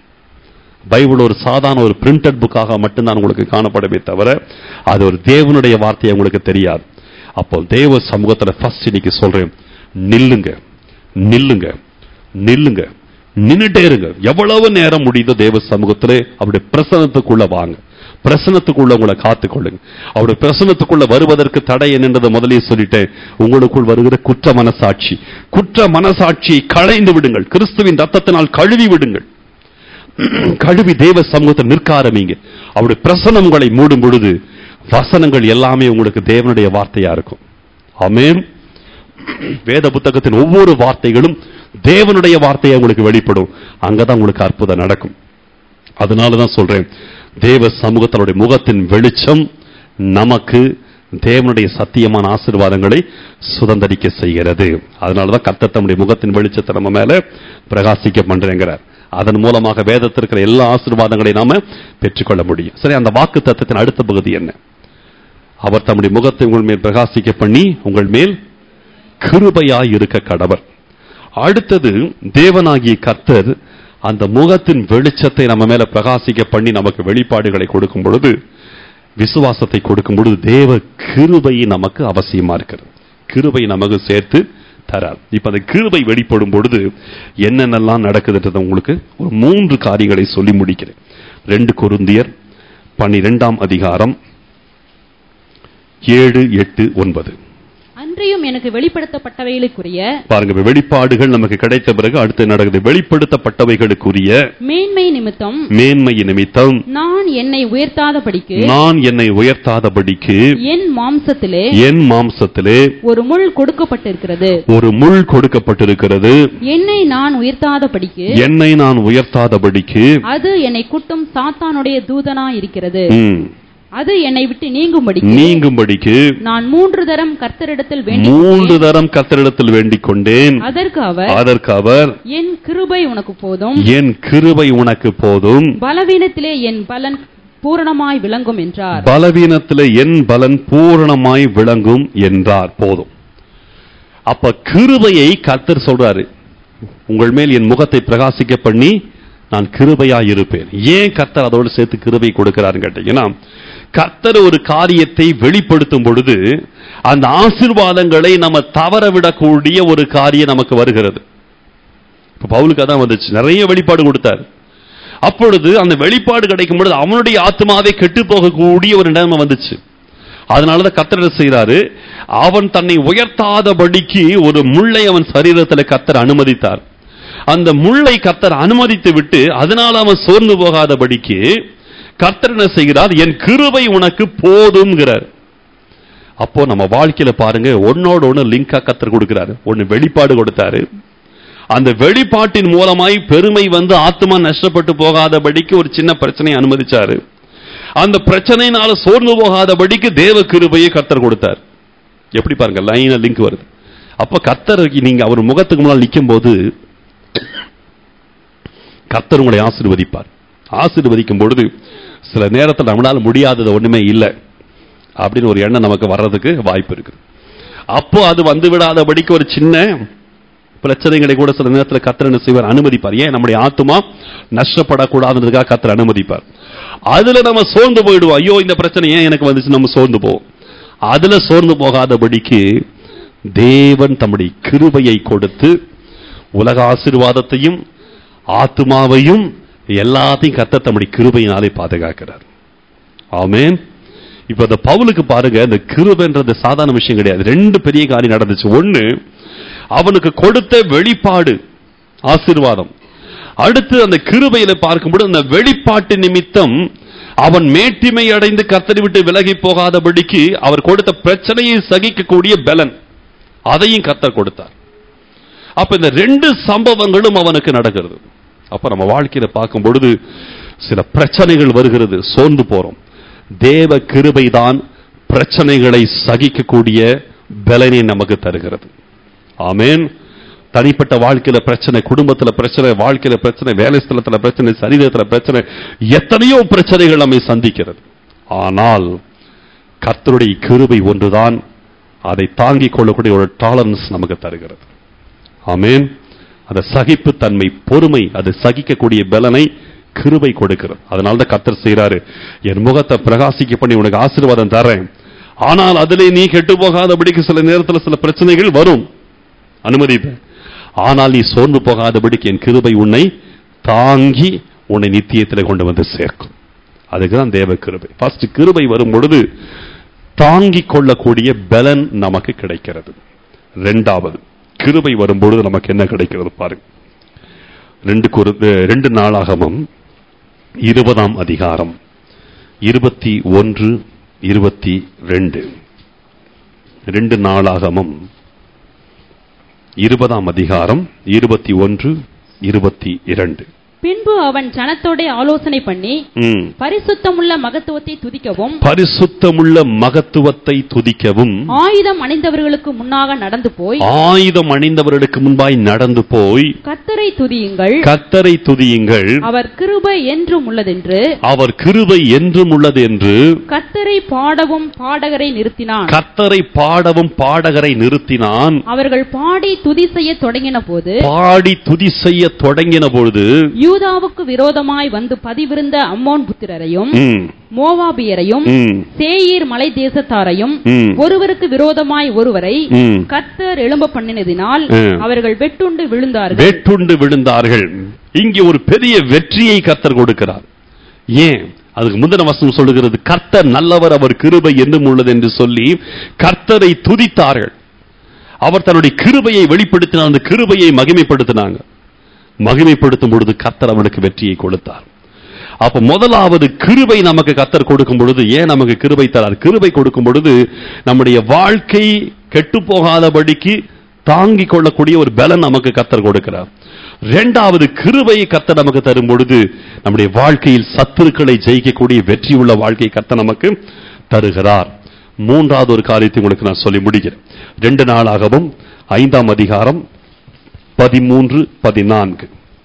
பைபிள் ஒரு சாதாரண ஒரு பிரிண்டட் புக்காக மட்டும்தான் உங்களுக்கு காணப்படவே தவிர அது ஒரு தேவனுடைய வார்த்தையை உங்களுக்கு தெரியாது அப்போ தேவ சமூகத்துல ஃபர்ஸ்ட் இன்னைக்கு சொல்றேன் நில்லுங்க நில்லுங்க நில்லுங்க நின்னுட்டே இருங்க எவ்வளவு நேரம் முடியுதோ தேவ சமூகத்திலே அவருடைய பிரசனத்துக்குள்ள வாங்க பிரசனத்துக்குள்ள உங்களை காத்துக்கொள்ளுங்க அவருடைய பிரசனத்துக்குள்ள வருவதற்கு தடை என்னன்றதை முதலே சொல்லிட்டேன் உங்களுக்குள் வருகிற குற்ற மனசாட்சி குற்ற மனசாட்சியை களைந்து விடுங்கள் கிறிஸ்துவின் ரத்தத்தினால் கழுவி விடுங்கள் கழுவி தேவ சமூகத்தில் நிற்க ஆரம்பிங்க அவருடைய பிரசனம் உங்களை மூடும் பொழுது வசனங்கள் எல்லாமே உங்களுக்கு தேவனுடைய வார்த்தையா இருக்கும் ஆமென் வேத புத்தகத்தின் ஒவ்வொரு வார்த்தைகளும் தேவனுடைய வார்த்தையை உங்களுக்கு வெளிப்படும் அங்கதான் உங்களுக்கு அற்புதம் நடக்கும் அதனாலதான் சொல்றேன் தேவ சமூகத்தினுடைய முகத்தின் வெளிச்சம் நமக்கு தேவனுடைய சத்தியமான ஆசீர்வாதங்களை சுதந்திரிக்க செய்கிறது அதனாலதான் கர்த்தர் தம்முடைய முகத்தின் வெளிச்சத்தை நம்ம மேல பிரகாசிக்க பண்றேங்கிறார் அதன் மூலமாக வேதத்தில் இருக்கிற எல்லா ஆசீர்வாதங்களையும் நாம பெற்றுக்கொள்ள முடியும் சரி அந்த வாக்கு தத்தத்தின் அடுத்த பகுதி என்ன அவர் தம்முடைய முகத்தை உங்கள் மேல் பிரகாசிக்க பண்ணி உங்கள் மேல் கிருபையாய் இருக்க கடவர் அடுத்தது தேவனாகிய கர்த்தர் அந்த முகத்தின் வெளிச்சத்தை நம்ம மேல பிரகாசிக்க பண்ணி நமக்கு வெளிப்பாடுகளை கொடுக்கும் பொழுது விசுவாசத்தை கொடுக்கும் பொழுது தேவ கிருபை நமக்கு அவசியமா இருக்கிறது கிருபை நமக்கு சேர்த்து தரார் இப்ப அந்த கிருபை வெளிப்படும் பொழுது என்னென்னலாம் நடக்குதுன்றதை உங்களுக்கு ஒரு மூன்று காரியங்களை சொல்லி முடிக்கிறேன் ரெண்டு கொருந்தியர் பன்னிரெண்டாம் அதிகாரம் ஏழு எட்டு ஒன்பது அன்றியும் எனக்கு வெளிப்படுத்தப்பட்டவைகளுக்குரிய பாருங்க இப்ப வெளிப்பாடுகள் நமக்கு கிடைத்த பிறகு அடுத்து நடக்குது வெளிப்படுத்தப்பட்டவைகளுக்குரிய மேன்மை நிமித்தம் மேன்மை நிமித்தம் நான் என்னை உயர்த்தாதபடிக்கு நான் என்னை உயர்த்தாதபடிக்கு என் மாம்சத்திலே என் மாம்சத்திலே ஒரு முள் கொடுக்கப்பட்டிருக்கிறது ஒரு முள் கொடுக்கப்பட்டிருக்கிறது என்னை நான் உயர்த்தாதபடிக்கு என்னை நான் உயர்த்தாதபடிக்கு அது என்னை குட்டும் சாத்தானுடைய தூதனா இருக்கிறது ம், அது என்னை விட்டு நீங்கும்படிக்கு நீங்கும்படிக்கு நான் மூன்று தரம் கர்த்தரிடத்தில் வேண்டி மூன்று தரம் கத்தரிடத்தில் வேண்டிக் கொண்டேன் அதற்கு அவர் அதற்கு அவர் என் கிருபை உனக்கு போதும் என் கிருபை உனக்கு போதும் பலவீனத்திலே என் பலன் பூரணமாய் விளங்கும் என்றார் பலவீனத்திலே என் பலன் பூரணமாய் விளங்கும் என்றார் போதும் அப்ப கிருபையை கர்த்தர் சொல்றாரு உங்கள் மேல் என் முகத்தை பிரகாசிக்க பண்ணி நான் கிருபையா இருப்பேன் ஏன் கர்த்தர் அதோடு சேர்த்து கிருபை கொடுக்கிறாருன்னு கேட்டீங்கன்னா கர்த்தர் ஒரு காரியத்தை வெளிப்படுத்தும் பொழுது அந்த ஆசீர்வாதங்களை நம்ம தவற விடக்கூடிய ஒரு காரியம் நமக்கு வருகிறது இப்ப பவுலுக்கு அதான் வந்துச்சு நிறைய வெளிப்பாடு கொடுத்தார் அப்பொழுது அந்த வெளிப்பாடு கிடைக்கும் பொழுது அவனுடைய ஆத்மாவே கெட்டு போகக்கூடிய ஒரு நிலைமை வந்துச்சு அதனாலதான் கத்தர் என்ன செய்கிறாரு அவன் தன்னை உயர்த்தாதபடிக்கு ஒரு முள்ளை அவன் சரீரத்துல கத்தர் அனுமதித்தார் அந்த முள்ளை கத்தர் அனுமதித்து விட்டு அதனால அவன் சோர்ந்து போகாதபடிக்கு கர்த்தர் என்ன செய்கிறார் என் கிருபை உனக்கு போதும்ங்கிறார் அப்போ நம்ம வாழ்க்கையில பாருங்க ஒன்னோட ஒண்ணு லிங்கா கத்தர் கொடுக்கிறாரு ஒன்னு வெளிப்பாடு கொடுத்தாரு அந்த வெளிப்பாட்டின் மூலமாய் பெருமை வந்து ஆத்மா நஷ்டப்பட்டு போகாதபடிக்கு ஒரு சின்ன பிரச்சனையை அனுமதிச்சாரு அந்த பிரச்சனையினால சோர்ந்து போகாதபடிக்கு தேவ கிருபையை கர்த்தர் கொடுத்தார் எப்படி பாருங்க லைனா லிங்க் வருது அப்ப கர்த்தர் நீங்க அவர் முகத்துக்கு முன்னால் நிற்கும் போது கர்த்தர் உங்களை ஆசீர்வதிப்பார் ஆசீர்வதிக்கும் பொழுது சில நேரத்தில் நம்மளால முடியாதது ஒண்ணுமே இல்லை அப்படின்னு ஒரு எண்ணம் நமக்கு வர்றதுக்கு வாய்ப்பு இருக்கு அப்போ அது வந்து விடாதபடிக்கு ஒரு சின்ன பிரச்சனைகளை கூட சில நேரத்தில் கத்தர் என்ன செய்வார் அனுமதிப்பார் ஏன் நம்முடைய ஆத்மா நஷ்டப்படக்கூடாதுன்றதுக்காக கத்தர் அனுமதிப்பார் அதுல நம்ம சோர்ந்து போயிடுவோம் ஐயோ இந்த பிரச்சனை ஏன் எனக்கு வந்துச்சு நம்ம சோர்ந்து போவோம் அதுல சோர்ந்து போகாதபடிக்கு தேவன் தம்முடைய கிருபையை கொடுத்து உலக ஆசீர்வாதத்தையும் ஆத்மாவையும் எல்லாத்தையும் கத்த தம்முடைய கிருபையினாலே பாதுகாக்கிறார் ஆமென் இப்ப இந்த பவுலுக்கு பாருங்க இந்த கிருபைன்றது சாதாரண விஷயம் கிடையாது ரெண்டு பெரிய காரியம் நடந்துச்சு ஒண்ணு அவனுக்கு கொடுத்த வெளிப்பாடு ஆசீர்வாதம் அடுத்து அந்த கிருபையில பார்க்கும்போது அந்த வெளிப்பாட்டு நிமித்தம் அவன் மேட்டிமை அடைந்து கத்தரி விட்டு விலகி போகாதபடிக்கு அவர் கொடுத்த பிரச்சனையை சகிக்கக்கூடிய பலன் அதையும் கத்தர் கொடுத்தார் அப்ப இந்த ரெண்டு சம்பவங்களும் அவனுக்கு நடக்கிறது அப்ப நம்ம வாழ்க்கையில பார்க்கும் பொழுது சில பிரச்சனைகள் வருகிறது சோர்ந்து போறோம் தேவ கிருபைதான் பிரச்சனைகளை சகிக்கக்கூடிய பலனை நமக்கு தருகிறது ஆமென் தனிப்பட்ட வாழ்க்கையில பிரச்சனை குடும்பத்துல பிரச்சனை வாழ்க்கையில பிரச்சனை வேலை ஸ்தலத்துல பிரச்சனை சரீரத்துல பிரச்சனை எத்தனையோ பிரச்சனைகள் நம்மை சந்திக்கிறது ஆனால் கர்த்தருடைய கிருபை ஒன்றுதான் அதை தாங்கிக் கொள்ளக்கூடிய ஒரு டாலரன்ஸ் நமக்கு தருகிறது ஆமென் அந்த சகிப்புத்தன்மை பொறுமை அது சகிக்கக்கூடிய பலனை கிருபை கொடுக்கிறது அதனால தான் கத்தர் செய்றாரு என் முகத்தை பிரகாசிக்க பண்ணி உனக்கு ஆசீர்வாதம் தரேன் ஆனால் அதிலே நீ கெட்டு போகாதபடிக்கு சில நேரத்தில் சில பிரச்சனைகள் வரும் அனுமதிப்பேன் ஆனால் நீ சோர்ந்து போகாதபடிக்கு என் கிருபை உன்னை தாங்கி உன்னை நித்தியத்தில் கொண்டு வந்து சேர்க்கும் அதுக்கு தான் தேவ கிருபை ஃபர்ஸ்ட் கிருபை வரும் பொழுது தாங்கிக் கொள்ளக்கூடிய பலன் நமக்கு கிடைக்கிறது ரெண்டாவது கிருபை வரும்பொழுது நமக்கு என்ன கிடைக்கிறது பாருங்க ரெண்டு குரு ரெண்டு நாளாகமும் இருபதாம் அதிகாரம் இருபத்தி ஒன்று இருபத்தி ரெண்டு ரெண்டு நாளாகமும் இருபதாம் அதிகாரம் இருபத்தி ஒன்று இருபத்தி இரண்டு பின்பு அவன் ஜனத்தோட ஆலோசனை பண்ணி ம். பரிசுத்தமுள்ள மகத்துவத்தை துதிக்கவும் பரிசுத்தமுள்ள மகத்துவத்தை துதிக்கவும் ஆயுதம் அணிந்தவர்களுக்கு முன்னாக நடந்து போய் ஆயுதம் அணிந்தவர்களுக்கு முன்பாய் நடந்து போய் கத்தரை துதியுங்கள் கத்தரை துதியுங்கள் அவர் கிருபை என்றும் உள்ளதென்று அவர் கிருபை என்றும் உள்ளது என்று கத்தரை பாடவும் பாடகரை நிறுத்தினான் கத்தரை பாடவும் பாடகரை நிறுத்தினான் அவர்கள் பாடி துதி செய்ய தொடங்கின போது பாடி துதி செய்ய தொடங்கின பொழுது யூதாவுக்கு விரோதமாய் வந்து பதிவிருந்த அம்மோன் புத்திரரையும் ம், மோவாபியரையும் ம், சேயீர் மலை தேசத்தாரையும் ம், ஒருவருக்கு விரோதமாய் ஒருவரை ம். கர்த்தர் எழும்ப பண்ணினதினால் ம். அவர்கள் வெட்டுண்டு விழுந்தார்கள் வெட்டுண்டு விழுந்தார்கள் இங்கே ஒரு பெரிய வெற்றியை கர்த்தர் கொடுக்கிறார் ஏன் அதுக்கு முந்தின வசனம் சொல்லுகிறது கர்த்தர் நல்லவர் அவர் கிருபை என்றும் உள்ளது என்று சொல்லி கர்த்தரை துதித்தார்கள் அவர் தன்னுடைய கிருபையை வெளிப்படுத்தினார் அந்த கிருபையை மகிமைப்படுத்தினாங்க மகிமைப்படுத்தும் பொழுது கர்த்தர் அவனுக்கு வெற்றியை கொடுத்தார் அப்ப முதலாவது கிருபை நமக்கு கர்த்தர் கொடுக்கும் பொழுது ஏன் நமக்கு கிருபை தரார் கிருபை கொடுக்கும் பொழுது நம்முடைய வாழ்க்கை கெட்டு போகாதபடிக்கு தாங்கிக் கொள்ளக்கூடிய ஒரு பலன் நமக்கு கர்த்தர் கொடுக்கிறார் இரண்டாவது கிருபையை கர்த்தர் நமக்கு தரும் பொழுது நம்முடைய வாழ்க்கையில் சத்துருக்களை ஜெயிக்கக்கூடிய வெற்றி உள்ள வாழ்க்கையை கர்த்தர் நமக்கு தருகிறார் மூன்றாவது ஒரு காரியத்தை உங்களுக்கு நான் சொல்லி முடிக்கிறேன் ரெண்டு நாளாகவும் ஐந்தாம் அதிகாரம் பதிமூன்று பதினான்கு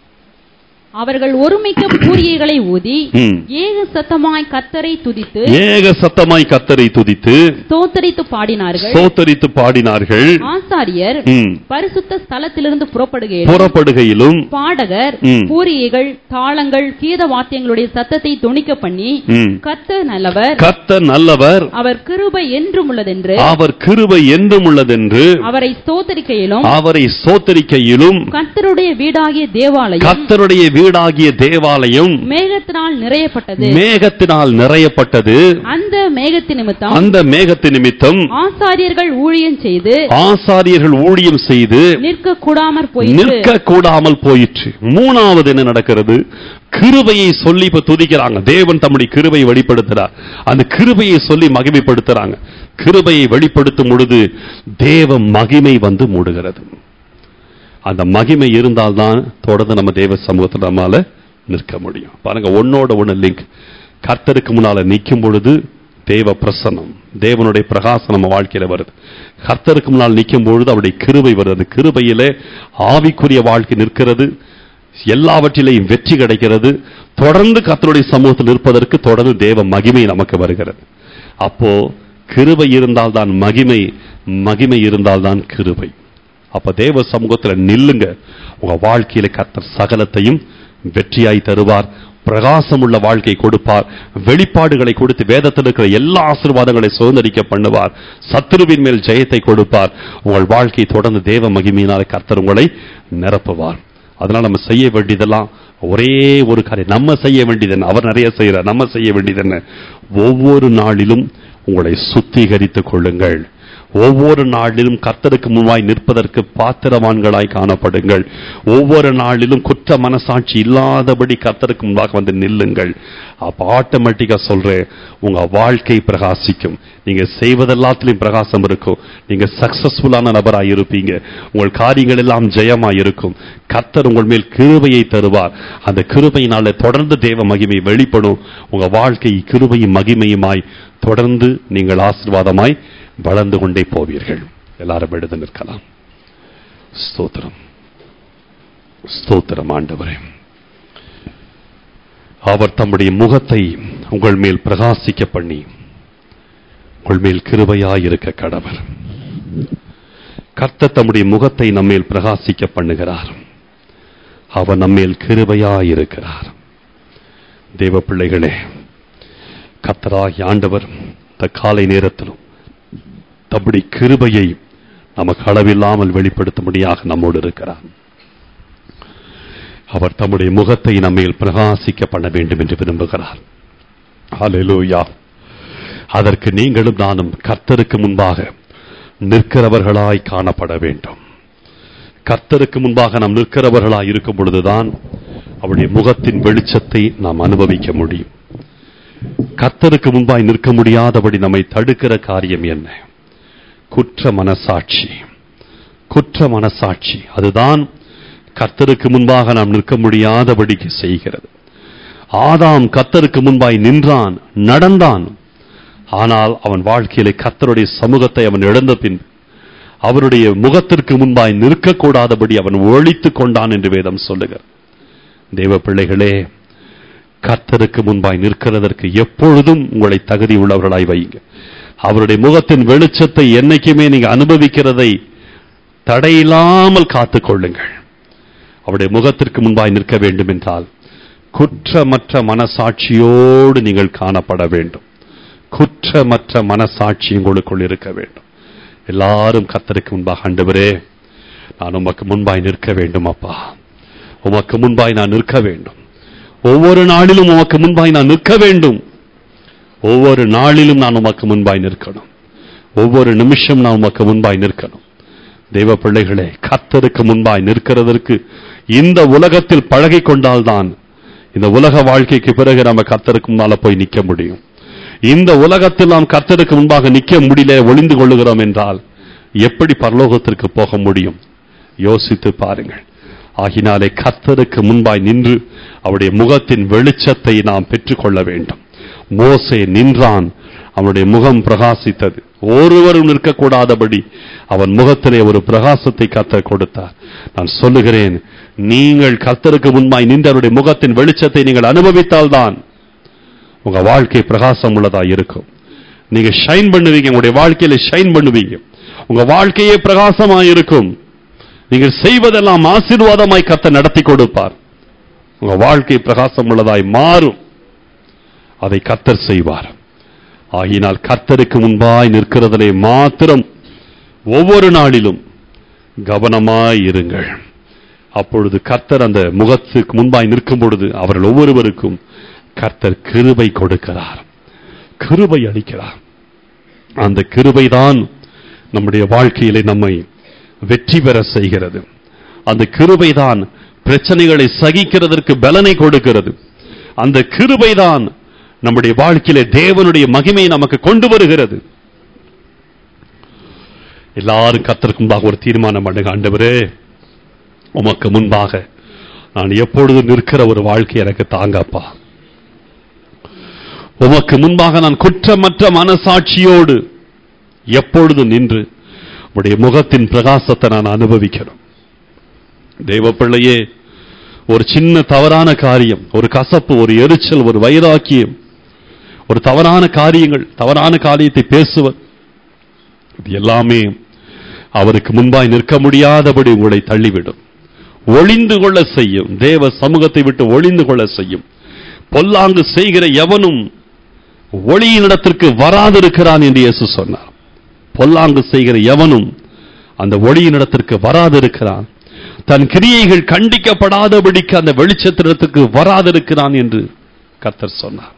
அவர்கள் ஒருமிக்க பூரியைகளை ஊதி ம். ஏக சத்தமாய் கர்த்தரை துதித்து ஏக சத்தமாய் கர்த்தரை துதித்து ஸ்தோத்தரித்து பாடினார்கள் சோத்தரித்து பாடினார்கள் ஆசாரியர் ம். பரிசுத்த ஸ்தலத்திலிருந்து புறப்படுகையில் புறப்படுகையிலும் பாடகர் ம். பூரியைகள் தாளங்கள் கீத வாத்தியங்களுடைய சத்தத்தை தொனிக்க பண்ணி ம். கர்த்தர் நல்லவர் கர்த்தர் நல்லவர் அவர் கிருபை என்றும் உள்ளதென்று அவர் கிருபை என்றும் உள்ளதென்று அவரை ஸ்தோத்தரிக்கையிலும் அவரை சோத்தரிக்கையிலும் கர்த்தருடைய வீடாகிய தேவாலயம் கர்த்தருடைய வீடாகிய தேவாலயம் மேகத்தினால் நிறையப்பட்டது மேகத்தினால் நிறையப்பட்டது அந்த மேகத்தின் நிமித்தம் அந்த மேகத்து நிமித்தம் ஆசாரியர்கள் ஊழியம் செய்து ஆசாரியர்கள் ஊழியம் செய்து நிற்க கூடாமற் போயிற்று நிற்க கூடாமல் போயிற்று மூணாவது என்ன நடக்கிறது கிருபையை சொல்லி இப்ப துதிக்கிறாங்க தேவன் தம்முடைய கிருபையை வெளிப்படுத்துறார் அந்த கிருபையை சொல்லி மகிமைப்படுத்துறாங்க கிருபையை வெளிப்படுத்தும் பொழுது தேவ மகிமை வந்து மூடுகிறது அந்த மகிமை இருந்தால்தான் தொடர்ந்து நம்ம தேவ சமூகத்தில் நம்மால நிற்க முடியும் பாருங்க ஒன்னோட ஒண்ணு லிங்க் கர்த்தருக்கு முன்னால நிற்கும் பொழுது தேவ பிரசன்னம் தேவனுடைய பிரகாசம் நம்ம வாழ்க்கையில வருது கர்த்தருக்கு முன்னால் நிற்கும் பொழுது அவருடைய கிருபை வருது அந்த கிருபையிலே ஆவிக்குரிய வாழ்க்கை நிற்கிறது எல்லாவற்றிலையும் வெற்றி கிடைக்கிறது தொடர்ந்து கர்த்தருடைய சமூகத்தில் இருப்பதற்கு தொடர்ந்து தேவ மகிமை நமக்கு வருகிறது அப்போ கிருபை இருந்தால்தான் மகிமை மகிமை இருந்தால்தான் கிருபை அப்ப தேவ சமூகத்துல நில்லுங்க உங்க வாழ்க்கையில கர்த்தர் சகலத்தையும் வெற்றியாய் தருவார் பிரகாசம் உள்ள வாழ்க்கை கொடுப்பார் வெளிப்பாடுகளை கொடுத்து வேதத்தில் இருக்கிற எல்லா ஆசீர்வாதங்களை சுதந்திரிக்க பண்ணுவார் சத்துருவின் மேல் ஜெயத்தை கொடுப்பார் உங்கள் வாழ்க்கை தொடர்ந்து தேவ மகிமையினால கர்த்தர் உங்களை நிரப்புவார் அதனால நம்ம செய்ய வேண்டியதெல்லாம் ஒரே ஒரு காரியம் நம்ம செய்ய வேண்டியது என்ன அவர் நிறைய செய்யறார் நம்ம செய்ய வேண்டியது என்ன ஒவ்வொரு நாளிலும் உங்களை சுத்திகரித்துக் கொள்ளுங்கள் ஒவ்வொரு நாளிலும் கர்த்தருக்கு முன்பாய் நிற்பதற்கு பாத்திரவான்களாய் காணப்படுங்கள் ஒவ்வொரு நாளிலும் குற்ற மனசாட்சி இல்லாதபடி கர்த்தருக்கு முன்பாக வந்து நில்லுங்கள் அப்ப ஆட்டோமேட்டிக்கா சொல்றேன் உங்க வாழ்க்கை பிரகாசிக்கும் நீங்க செய்வதெல்லாத்திலும் பிரகாசம் இருக்கும் நீங்க சக்சஸ்ஃபுல்லான நபராய் இருப்பீங்க உங்கள் காரியங்கள் எல்லாம் ஜெயமாய் இருக்கும் கர்த்தர் உங்கள் மேல் கிருபையை தருவார் அந்த கிருபையினால தொடர்ந்து தேவ மகிமை வெளிப்படும் உங்க வாழ்க்கை கிருபையும் மகிமையுமாய் தொடர்ந்து நீங்கள் ஆசீர்வாதமாய் வளர்ந்து கொண்டே போவீர்கள் எல்லாரும் எழுந்து நிற்கலாம் ஸ்தோத்திரம் ஸ்தோத்திரம் ஆண்டவரே அவர் தம்முடைய முகத்தை உங்கள் மேல் பிரகாசிக்க பண்ணி உங்கள் மேல் கிருபையாயிருக்க கடவர் கர்த்தர் தம்முடைய முகத்தை நம்மேல் பிரகாசிக்க பண்ணுகிறார் அவர் நம்மேல் கிருபையாயிருக்கிறார் தேவ பிள்ளைகளே கர்த்தராகி ஆண்டவர் இந்த காலை நேரத்திலும் தம்முடைய கிருபையை நமக்கு அளவில்லாமல் வெளிப்படுத்தும்படியாக நம்மோடு இருக்கிறார் அவர் தம்முடைய முகத்தை நம்மேல் பிரகாசிக்க பண்ண வேண்டும் என்று விரும்புகிறார் ஹalleluya அதற்கு நீங்களும் நானும் கர்த்தருக்கு முன்பாக நிற்கிறவர்களாய் காணப்பட வேண்டும் கர்த்தருக்கு முன்பாக நாம் நிற்கிறவர்களாய் இருக்கும் பொழுதுதான் அவருடைய முகத்தின் வெளிச்சத்தை நாம் அனுபவிக்க முடியும் கர்த்தருக்கு முன்பாய் நிற்க முடியாதபடி நம்மை தடுக்கிற காரியம் என்ன குற்ற மனசாட்சி குற்ற மனசாட்சி அதுதான் கர்த்தருக்கு முன்பாக நாம் நிற்க முடியாதபடிக்கு செய்கிறது ஆதாம் கர்த்தருக்கு முன்பாய் நின்றான் நடந்தான் ஆனால் அவன் வாழ்க்கையிலே கர்த்தருடைய சமூகத்தை அவன் இழந்த பின் அவருடைய முகத்திற்கு முன்பாய் நிற்கக்கூடாதபடி அவன் ஒழித்துக் கொண்டான் என்று வேதம் சொல்லுகிறார் தேவ பிள்ளைகளே கர்த்தருக்கு முன்பாய் நிற்கிறதற்கு எப்பொழுதும் உங்களை தகுதி உள்ளவர்களாய் வைங்க அவருடைய முகத்தின் வெளிச்சத்தை என்னைக்குமே நீங்க அனுபவிக்கிறதை தடையில்லாமல் காத்துக் கொள்ளுங்கள் அவருடைய முகத்திற்கு முன்பாய் நிற்க வேண்டும் என்றால் குற்றமற்ற மனசாட்சியோடு நீங்கள் காணப்பட வேண்டும் குற்றமற்ற மனசாட்சி உங்களுக்குள் இருக்க வேண்டும் எல்லாரும் கத்தருக்கு முன்பாக ஆண்டவரே நான் உமக்கு முன்பாய் நிற்க வேண்டும் அப்பா உமக்கு முன்பாய் நான் நிற்க வேண்டும் ஒவ்வொரு நாளிலும் உமக்கு முன்பாய் நான் நிற்க வேண்டும் ஒவ்வொரு நாளிலும் நான் உமக்கு முன்பாய் நிற்கணும் ஒவ்வொரு நிமிஷம் நான் உமக்கு முன்பாய் நிற்கணும் தெய்வ பிள்ளைகளே கர்த்தருக்கு முன்பாய் நிற்கிறதற்கு இந்த உலகத்தில் பழகி கொண்டால்தான் இந்த உலக வாழ்க்கைக்கு பிறகு நம்ம கர்த்தருக்கு முன்னால போய் நிற்க முடியும் இந்த உலகத்தில் நாம் கர்த்தருக்கு முன்பாக நிற்க முடியல ஒளிந்து கொள்ளுகிறோம் என்றால் எப்படி பரலோகத்திற்கு போக முடியும் யோசித்து பாருங்கள் ஆகினாலே கர்த்தருக்கு முன்பாய் நின்று அவருடைய முகத்தின் வெளிச்சத்தை நாம் பெற்றுக்கொள்ள வேண்டும் மோசே நின்றான் அவனுடைய முகம் பிரகாசித்தது ஒருவரும் நிற்கக்கூடாதபடி அவன் முகத்திலே ஒரு பிரகாசத்தை கத்தர் கொடுத்தார் நான் சொல்லுகிறேன் நீங்கள் கர்த்தருக்கு முன்பாய் நின்று அவருடைய முகத்தின் வெளிச்சத்தை நீங்கள் அனுபவித்தால்தான் உங்க வாழ்க்கை பிரகாசம் உள்ளதா இருக்கும் நீங்க ஷைன் பண்ணுவீங்க உங்களுடைய வாழ்க்கையில ஷைன் பண்ணுவீங்க உங்க வாழ்க்கையே பிரகாசமா இருக்கும் நீங்கள் செய்வதெல்லாம் ஆசீர்வாதமாய் கத்த நடத்தி கொடுப்பார் உங்க வாழ்க்கை பிரகாசம் உள்ளதாய் மாறும் அதை கத்தர் செய்வார் ஆகினால் கர்த்தருக்கு முன்பாய் நிற்கிறதிலே மாத்திரம் ஒவ்வொரு நாளிலும் கவனமாய் இருங்கள் அப்பொழுது கர்த்தர் அந்த முகத்துக்கு முன்பாய் நிற்கும் பொழுது அவர்கள் ஒவ்வொருவருக்கும் கர்த்தர் கிருபை கொடுக்கிறார் கிருபை அளிக்கிறார் அந்த கிருபைதான் நம்முடைய வாழ்க்கையிலே நம்மை வெற்றி பெற செய்கிறது அந்த கிருபைதான் பிரச்சனைகளை சகிக்கிறதற்கு பலனை கொடுக்கிறது அந்த கிருபைதான் நம்முடைய வாழ்க்கையிலே தேவனுடைய மகிமையை நமக்கு கொண்டு வருகிறது எல்லாரும் கத்தருக்கு முன்பாக ஒரு தீர்மானம் பண்ணுங்க ஆண்டவரே உமக்கு முன்பாக நான் எப்பொழுதும் நிற்கிற ஒரு வாழ்க்கை எனக்கு தாங்கப்பா உமக்கு முன்பாக நான் குற்றமற்ற மனசாட்சியோடு எப்பொழுதும் நின்று உடைய முகத்தின் பிரகாசத்தை நான் அனுபவிக்கணும் தெய்வ பிள்ளையே ஒரு சின்ன தவறான காரியம் ஒரு கசப்பு ஒரு எரிச்சல் ஒரு வைராக்கியம் ஒரு தவறான காரியங்கள் தவறான காரியத்தை பேசுவது இது எல்லாமே அவருக்கு முன்பாய் நிற்க முடியாதபடி உங்களை தள்ளிவிடும் ஒளிந்து கொள்ள செய்யும் தேவ சமூகத்தை விட்டு ஒளிந்து கொள்ள செய்யும் பொல்லாங்கு செய்கிற எவனும் ஒளியினிடத்திற்கு வராதிருக்கிறான் என்று இயேசு சொன்னார் பொல்லாங்கு செய்கிற எவனும் அந்த ஒளியினிடத்திற்கு வராதிருக்கிறான் தன் கிரியைகள் கண்டிக்கப்படாதபடிக்கு அந்த வெளிச்சத்திடத்துக்கு வராதிருக்கிறான் என்று கர்த்தர் சொன்னார்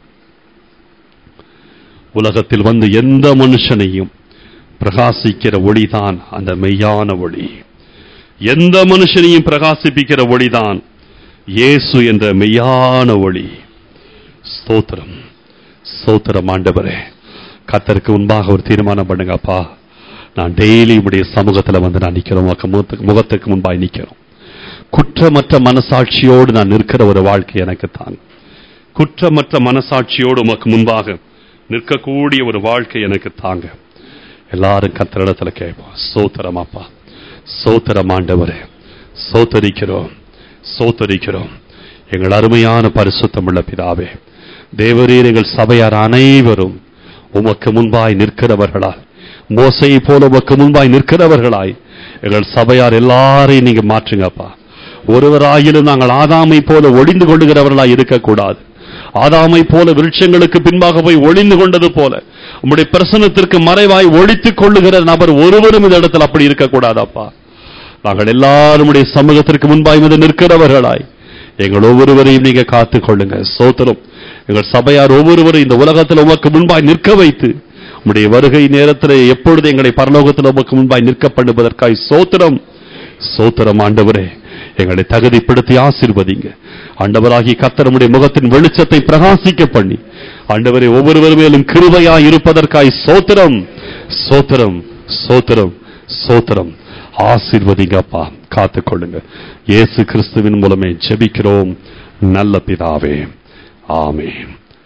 உலகத்தில் வந்து எந்த மனுஷனையும் பிரகாசிக்கிற ஒளிதான் அந்த மெய்யான ஒளி எந்த மனுஷனையும் பிரகாசிப்பிக்கிற ஒளிதான் இயேசு என்ற மெய்யான ஒளி ஸ்தோத்திரம் ஸ்தோத்திரம் ஆண்டவரே கத்தருக்கு முன்பாக ஒரு தீர்மானம் பண்ணுங்கப்பா நான் டெய்லி உடைய சமூகத்தில் வந்து நான் நிற்கிறோம் உமக்கு முகத்துக்கு- முகத்துக்கு முன்பாய் நிற்கிறோம் குற்றமற்ற மனசாட்சியோடு நான் நிற்கிற ஒரு வாழ்க்கை எனக்கு தான் குற்றமற்ற மனசாட்சியோடு உமக்கு முன்பாக நிற்கக்கூடிய ஒரு வாழ்க்கை எனக்கு தாங்க எல்லாரும் கத்தரிடத்துல கேட்போம் சோத்திரம் அப்பா சோத்திரம் ஆண்டவரே சோத்தரிக்கிறோம் சோத்தரிக்கிறோம் எங்கள் அருமையான பரிசுத்தமுள்ள பிதாவே தேவரீர் எங்கள் சபையார் அனைவரும் உமக்கு முன்பாய் நிற்கிறவர்களாய் மோசையை போல உமக்கு முன்பாய் நிற்கிறவர்களாய் எங்கள் சபையார் எல்லாரையும் நீங்க மாற்றுங்கப்பா ஒருவராயிலும் நாங்கள் ஆதாமை போல ஒளிந்து கொள்ளுகிறவர்களாய் இருக்கக்கூடாது ஆதாமை போல விருட்சங்களுக்கு பின்பாக போய் ஒளிந்து கொண்டது போல உம்முடைய பிரசனத்திற்கு மறைவாய் ஒழித்துக் கொள்ளுகிற நபர் ஒருவரும் இந்த இடத்துல அப்படி இருக்கக்கூடாதப்பா நாங்கள் எல்லாரும் உடைய சமூகத்திற்கு முன்பாய் வந்து நிற்கிறவர்களாய் எங்கள் ஒவ்வொருவரையும் நீங்க காத்துக் கொள்ளுங்க சோத்திரம் எங்கள் சபையார் ஒவ்வொருவரும் இந்த உலகத்தில் உமக்கு முன்பாய் நிற்க வைத்து உம்முடைய வருகை நேரத்தில் எப்பொழுது எங்களை பரலோகத்தில் உமக்கு முன்பாய் நிற்க பண்ணுவதற்காய் சோத்திரம் சோத்திரம் ஆண்டவரே எங்களை தகுதிப்படுத்தி ஆசீர்வதிங்க ஆண்டவராகி கத்தரமுடைய முகத்தின் வெளிச்சத்தை பிரகாசிக்க பண்ணி ஆண்டவரே ஒவ்வொருவர் மேலும் கிருபையாய் இருப்பதற்காய் சோத்திரம் சோத்திரம் சோத்திரம் சோத்திரம் ஆசீர்வதிங்கப்பா காத்துக்கொள்ளுங்க இயேசு கிறிஸ்துவின் மூலமே ஜெபிக்கிறோம் நல்ல பிதாவே ஆமென்